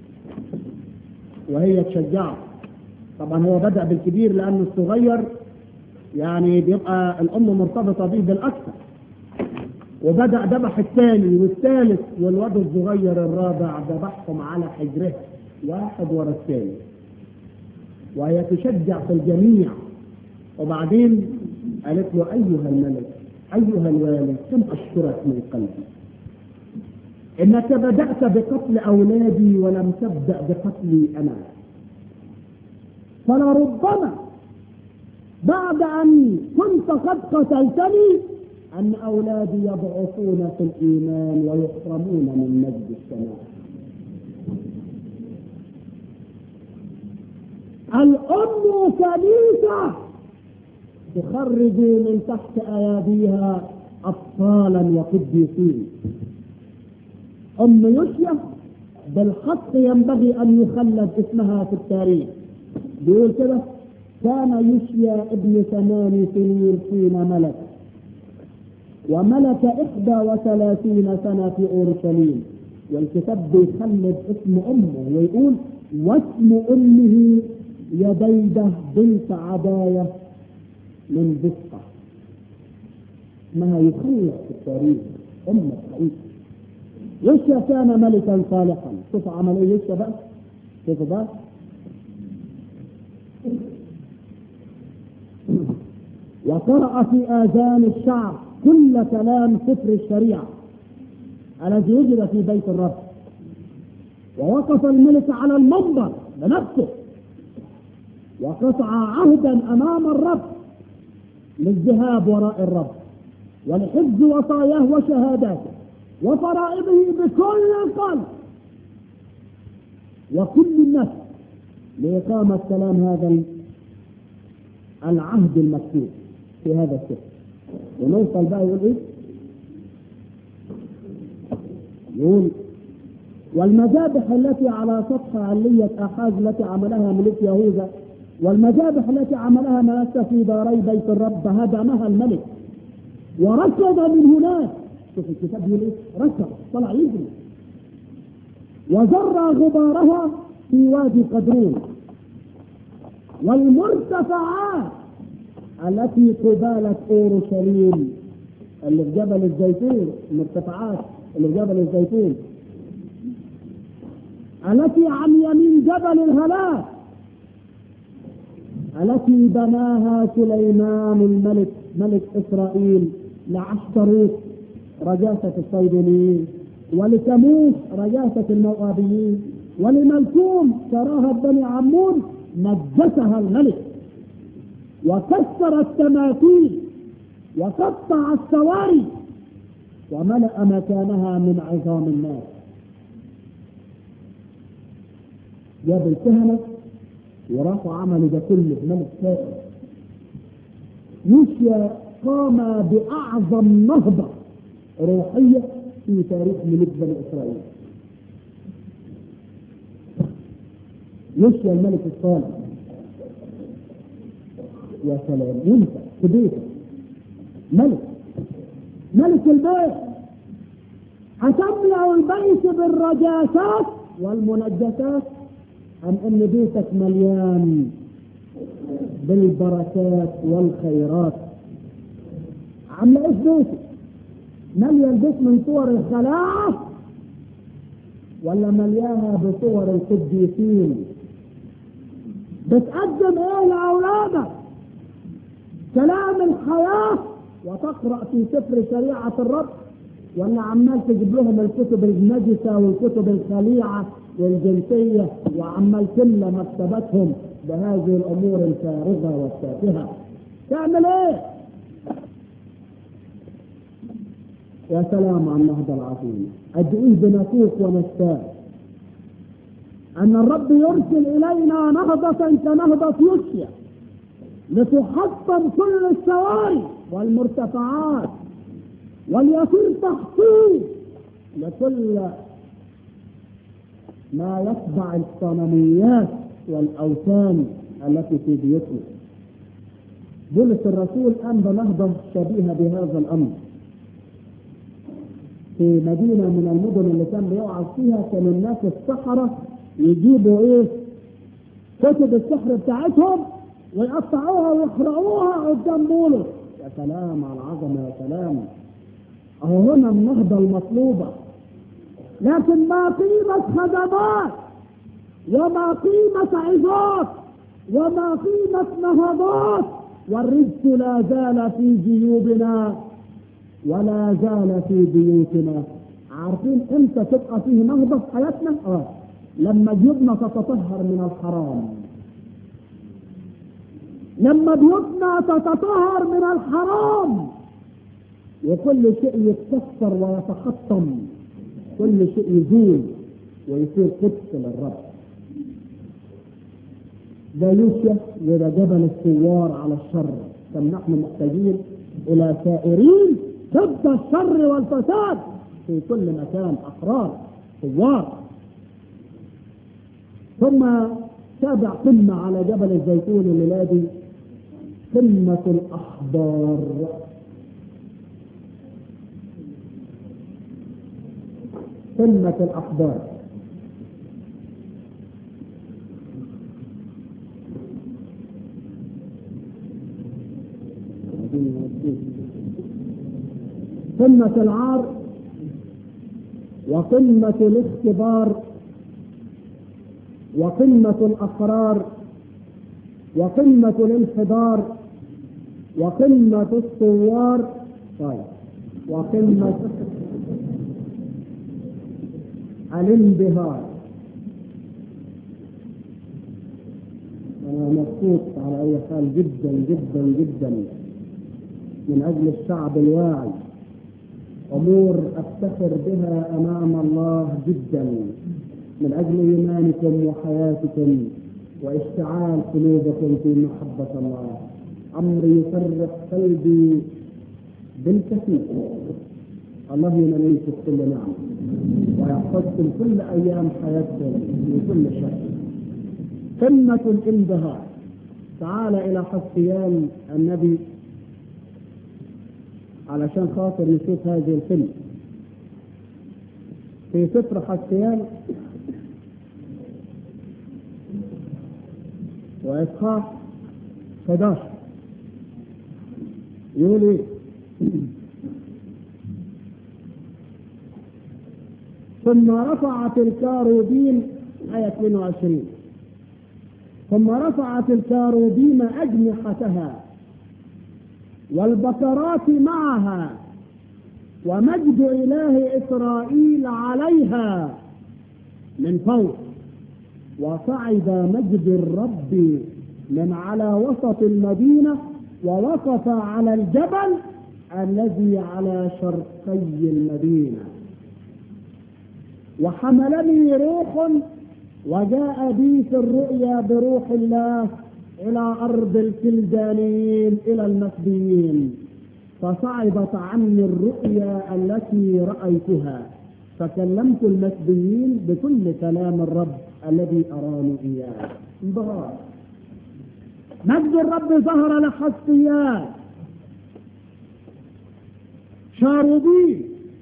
وهي تشجعه طبعا هو بدأ بالكبير لأنه الصغير يعني بيبقى الأم مرتبطة به بالأكثر وبدأ ذبح الثاني والثالث والواد الصغير الرابع ذبحهم على حجره واحد ورا الثاني وهي تشجع في الجميع وبعدين قالت له أيها الملك أيها الوالد كم أشكرك من قلبي إنك بدأت بقتل أولادي ولم تبدأ بقتلي أنا فلربما بعد أن كنت قد قتلتني أن أولادي يضعفون في الإيمان ويحرمون من مجد السماء الأم كنيسة تخرج من تحت أياديها أطفالا وقديسين أم يوشيا بالحق ينبغي أن يخلد اسمها في التاريخ بيقول كده كان يوشيا ابن ثمان سنين حين ملك وملك إحدى وثلاثين سنة في أورشليم والكتاب بيخلد اسم أمه ويقول واسم أمه يديده بنت عداية من بسطة اسمها يخلد في التاريخ أم الحقيقة يوشيا كان ملكا صالحا شوف عمل ايه يوشيا بقى شوف بقى وقرأ في آذان الشعب كل كلام سفر الشريعة الذي وجد في بيت الرب ووقف الملك على المنبر بنفسه وقطع عهدا أمام الرب للذهاب وراء الرب ولحفظ وصاياه وشهاداته وفرائضه بكل القلب وكل النفس لإقامة كلام هذا العهد المكتوب في هذا السفر ونوصل بقى يقول ايه؟ يقول والمذابح التي على سطح علية أحاز التي عملها ملك يهوذا والمذابح التي عملها منسى في داري بيت الرب هدمها الملك وركض من هناك شوف الكتاب يقول ايه؟ ركض طلع يجري وزرع غبارها في وادي قدرون والمرتفعات التي قبالة اورشليم اللي في جبل الزيتون المرتفعات اللي في جبل الزيتون التي عن يمين جبل الهلاك التي بناها سليمان الملك ملك اسرائيل لعشتروت رجاسة الصيدونيين ولتموس رجاسة الموابيين ولملكوم كراهة بني عمون نجسها الملك وكسر التماثيل وقطع السواري وملأ مكانها من عظام الناس جاب الكهنة وراحوا عملوا ده كله ملك سائر يوشيا قام بأعظم نهضة روحية في تاريخ ملك بني إسرائيل يوشيا الملك الصالح يا سلام وانت في بيتك ملك ملك البيت هتملأ البيت بالرجاسات والمنجسات أم أن بيتك مليان بالبركات والخيرات عامله ايش بيتك؟ مليان البيت من صور الخلاص ولا مليانه بصور القديسين بتقدم ايه لاولادك؟ كلام الحياه وتقرا في سفر شريعه الرب ولا عمال تجيب لهم الكتب النجسه والكتب الخليعه والجنسيه وعمال تملى مكتبتهم بهذه الامور الفارغه والتافهه تعمل ايه؟ يا سلام على النهضه العظيمه قد ايه بنفوق ونشتاق ان الرب يرسل الينا نهضه كنهضه يوشيا لتحطم كل السواري والمرتفعات وليصير تحصيل لكل ما يتبع الصنميات والاوثان التي في بيوتنا بولس الرسول قام بنهضه شبيهه بهذا الامر في مدينة من المدن اللي كان بيقعد فيها كان الناس السحرة يجيبوا ايه كتب السحر بتاعتهم ويقطعوها ويقرأوها قدام بولس يا سلام على العظمة يا سلام اهو هنا النهضة المطلوبة لكن ما قيمة خدمات وما قيمة عظات وما قيمة نهضات والرزق لا زال في جيوبنا ولا زال في بيوتنا عارفين امتى تبقى فيه نهضة في حياتنا؟ اه لما جيوبنا تتطهر من الحرام لما بيوتنا تتطهر من الحرام وكل شيء يتكسر ويتحطم كل شيء يزول ويصير قدس للرب ده يوشع وده جبل الثوار على الشر كم نحن محتاجين الى سائرين ضد الشر والفساد في كل مكان احرار ثوار ثم سابع قمة على جبل الزيتون الليلة دي قمة الأحبار قمة الأحبار قمة العار وقمة الاختبار وقمة الأسرار وقمة الانحدار وقمة الثوار طيب وقمة الانبهار أنا مبسوط على أي حال جدا جدا جدا من أجل الشعب الواعي أمور أفتخر بها أمام الله جدا من أجل إيمانكم وحياتكم واشتعال قلوبكم في محبة الله أمر يفرح قلبي بالكثير الله ينميكم كل نعم ويحفظكم كل أيام حياتكم من كل شر قمة الانبهار تعال إلى حسيان النبي علشان خاطر نشوف هذه القمة في سفر حسيان وإصحاح 11 يقول إيه؟ ثم رفعت الكاروبين آية 22 ثم رفعت الكاروبين أجنحتها والبكرات معها ومجد إله إسرائيل عليها من فوق وصعد مجد الرب من على وسط المدينة ووقف على الجبل الذي على شرقي المدينة وحملني روح وجاء بي في الرؤيا بروح الله إلى أرض الكلدانيين إلى المسبيين فصعبت عني الرؤيا التي رأيتها فكلمت المسبيين بكل كلام الرب الذي أراني إياه انبهار مجد الرب ظهر لحسيات شاروبين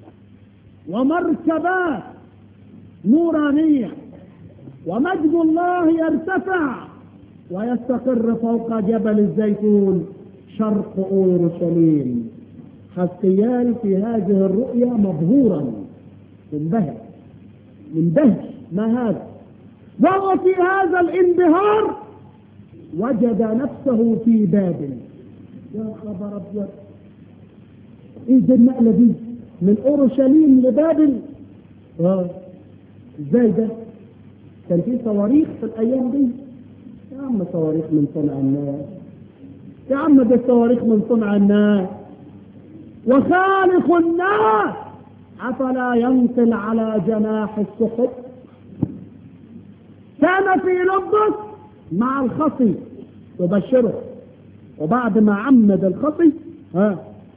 ومركبات نورانية ومجد الله يرتفع ويستقر فوق جبل الزيتون شرق اورشليم حسقيال في هذه الرؤيا مبهورا منبهر مندهش ما هذا وهو في هذا الانبهار وجد نفسه في بابل يا خبر ابيض ايه دي النقله دي من اورشليم لبابل اه ازاي ده كان في صواريخ في الايام دي يا عم صواريخ من صنع الناس يا عم ده الصواريخ من صنع الناس وخالق الناس أفلا ينقل على جناح السحب كان في لبس مع الخطي تبشره وبعد ما عمد الخطي ها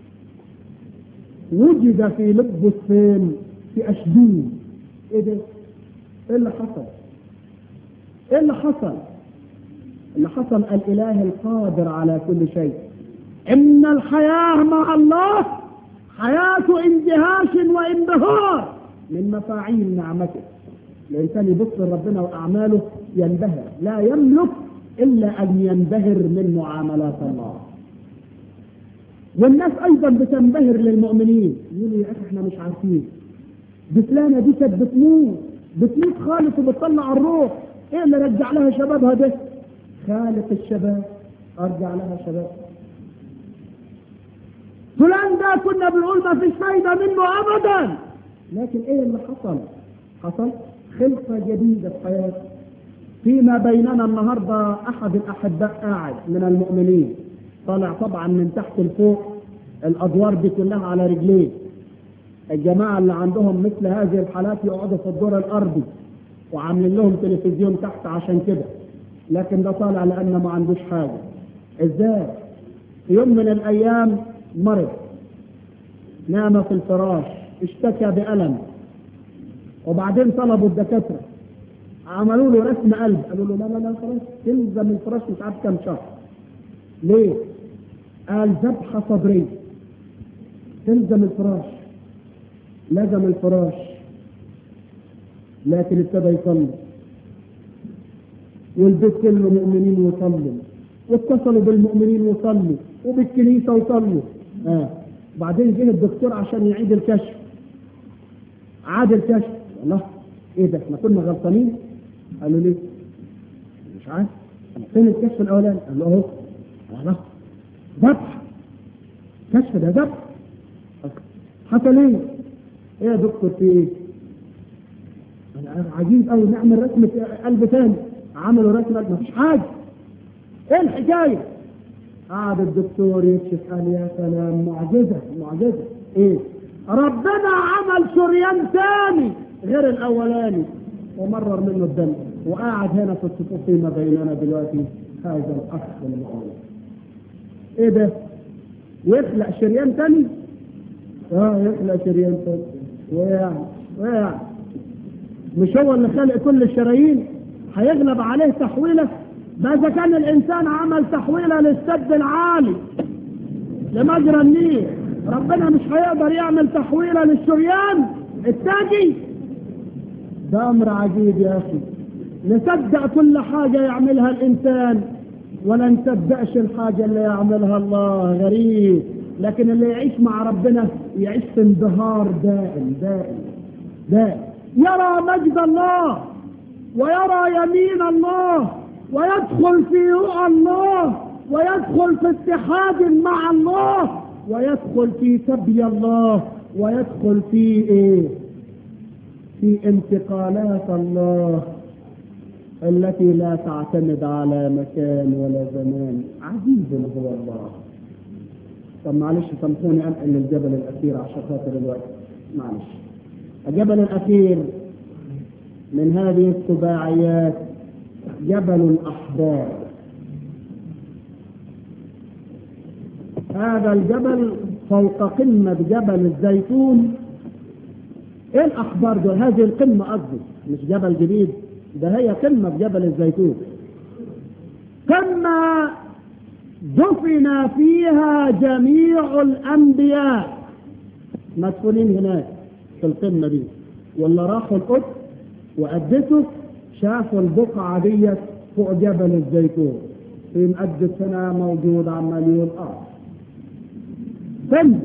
وجد في لبس فين في أشدود ايه ده ايه اللي حصل ايه اللي حصل اللي حصل الاله القادر على كل شيء ان الحياه مع الله حياه اندهاش وانبهار من مفاعيل نعمته الانسان يبص لربنا واعماله ينبهر لا يملك الا ان ينبهر من معاملات الله والناس ايضا بتنبهر للمؤمنين يقولوا يا اخي احنا مش عارفين دي فلانه دي كانت بتموت بتموت خالص وبتطلع الروح ايه اللي رجع لها شبابها ده خالق الشباب ارجع لها شباب فلان ده كنا بنقول ما فيش فايده منه ابدا لكن ايه اللي حصل حصل خلقه جديده في حياته فيما بيننا النهارده احد الاحباء قاعد من المؤمنين طالع طبعا من تحت لفوق الادوار دي كلها على رجليه الجماعه اللي عندهم مثل هذه الحالات يقعدوا في الدور الارضي وعاملين لهم تلفزيون تحت عشان كده لكن ده طالع لانه ما عندوش حاجه ازاي في يوم من الايام مرض نام في الفراش اشتكى بألم وبعدين طلبوا الدكاترة عملوا له رسم قلب قالوا له لا لا لا خلاص تلزم الفراش مش عارف كام شهر ليه؟ قال ذبحة صدرية تلزم الفراش لزم الفراش لكن ابتدى يصلي والبيت كله مؤمنين وصلوا واتصلوا بالمؤمنين وصلوا وبالكنيسه وصلوا اه بعدين جه الدكتور عشان يعيد الكشف عاد الكشف الله ايه ده احنا كنا غلطانين قالوا ليه مش عارف فين الكشف الاولاني قال له اهو الله ذبح كشف ده ذبح حصل ايه ايه يا دكتور في ايه انا عجيب قوي نعمل رسمة قلب تاني عملوا رسمة مفيش حاجة ايه الحكاية قعد الدكتور يكشف قال يا سلام معجزة معجزة ايه ربنا عمل شريان تاني غير الاولاني ومرر منه الدم وقاعد هنا في الصفوف فيما بيننا دلوقتي هذا الاخ المؤمن ايه ده يخلق شريان تاني اه يخلق شريان تاني ويعني ويعني مش هو اللي خلق كل الشرايين هيغلب عليه تحويله ده اذا كان الانسان عمل تحويله للسد العالي لمجرى النيل ربنا مش هيقدر يعمل تحويله للشريان التاجي ده امر عجيب يا اخي نصدق كل حاجه يعملها الانسان ولا نصدقش الحاجه اللي يعملها الله غريب لكن اللي يعيش مع ربنا يعيش في انبهار دائم دائم دائم يرى مجد الله ويرى يمين الله ويدخل في رؤى الله ويدخل في اتحاد مع الله ويدخل في سبي الله ويدخل في ايه في انتقالات الله التي لا تعتمد على مكان ولا زمان عجيب هو الله طب معلش سامحوني انقل الجبل الاخير عشان خاطر الوقت معلش الجبل الاخير من هذه السباعيات جبل الاحبار هذا الجبل فوق قمة جبل الزيتون ايه الاخبار دول هذه القمة قصدي مش جبل جديد ده هي قمة جبل الزيتون قمة دفن فيها جميع الانبياء مدفونين هناك في القمة دي واللي راحوا القدس وقدسوا شافوا البقعة ديت فوق جبل الزيتون في مقدس هنا موجود عمال يقول اه قمة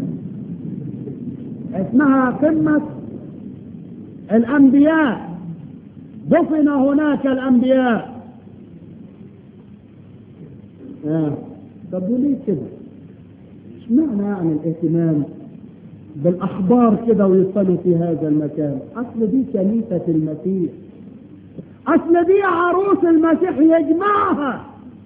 اسمها قمة الأنبياء دفن هناك الأنبياء آه. طب وليه كده؟ اشمعنى يعني الاهتمام بالأخبار كده ويصلوا في هذا المكان؟ أصل دي كنيسة المسيح أصل دي عروس المسيح يجمعها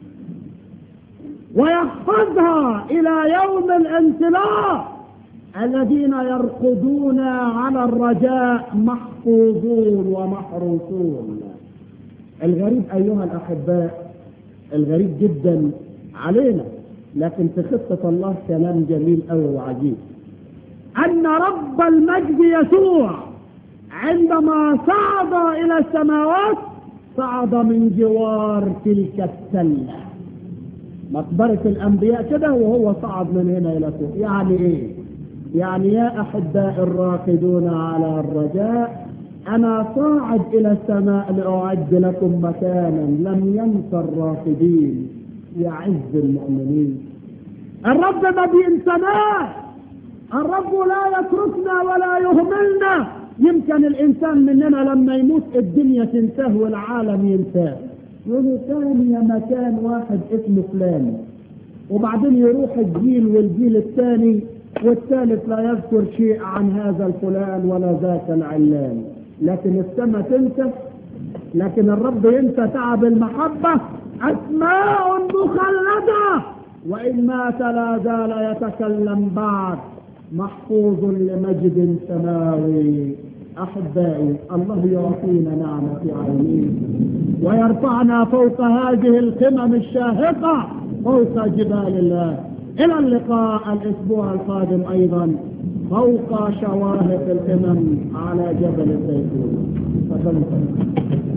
ويحفظها إلى يوم الانطلاق الذين يرقدون على الرجاء محفوظون ومحروسون الغريب أيها الأحباء الغريب جدا علينا لكن في خطة الله كلام جميل أوي وعجيب أن رب المجد يسوع عندما صعد إلى السماوات صعد من جوار تلك السلة مقبرة الأنبياء كده وهو صعد من هنا إلى فوق يعني إيه؟ يعني يا أحباء الراقدون على الرجاء أنا صاعد إلى السماء لأعد لكم مكانا لم ينس الراقدين يعز المؤمنين الرب ما بينسناش الرب لا يتركنا ولا يهملنا يمكن الإنسان مننا لما يموت الدنيا تنتهي والعالم ينتهي يقولوا كان يا مكان واحد اسمه فلان وبعدين يروح الجيل والجيل الثاني والثالث لا يذكر شيء عن هذا الفلان ولا ذاك العلان لكن السماء تنسى لكن الرب ينسى تعب المحبة أسماء مخلدة وإن مات لا زال يتكلم بعد محفوظ لمجد سماوي أحبائي الله يعطينا نعمة عينيه ويرفعنا فوق هذه القمم الشاهقة فوق جبال الله إلى اللقاء الأسبوع القادم أيضا فوق شواهق القمم على جبل الزيتون تفضل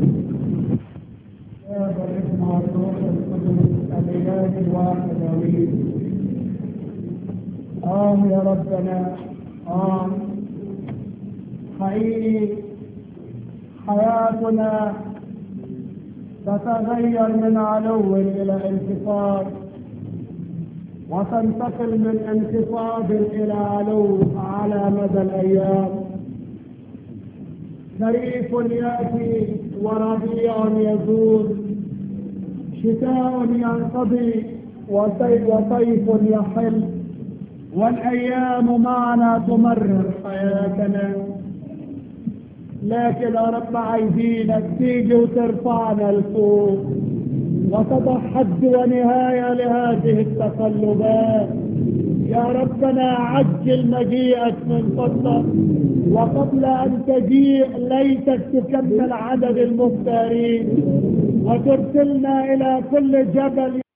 والاسم والروح القدس الاله الواحد امين آه يا ربنا آه حقيقي حياتنا تتغير من علو إلى انخفاض وتنتقل من انخفاض إلى علو على مدى الأيام خريف يأتي وربيع يزول شتاء ينقضي وصيف وصيف يحل والأيام معنا تمرر حياتنا لكن يا رب عايزينك تيجي وترفعنا لفوق وتضع حد ونهاية لهذه التقلبات يا ربنا عجل مجيئك من فضلك وقبل أن تجيء ليتك تكمل عدد المختارين وترسلنا إلى كل جبل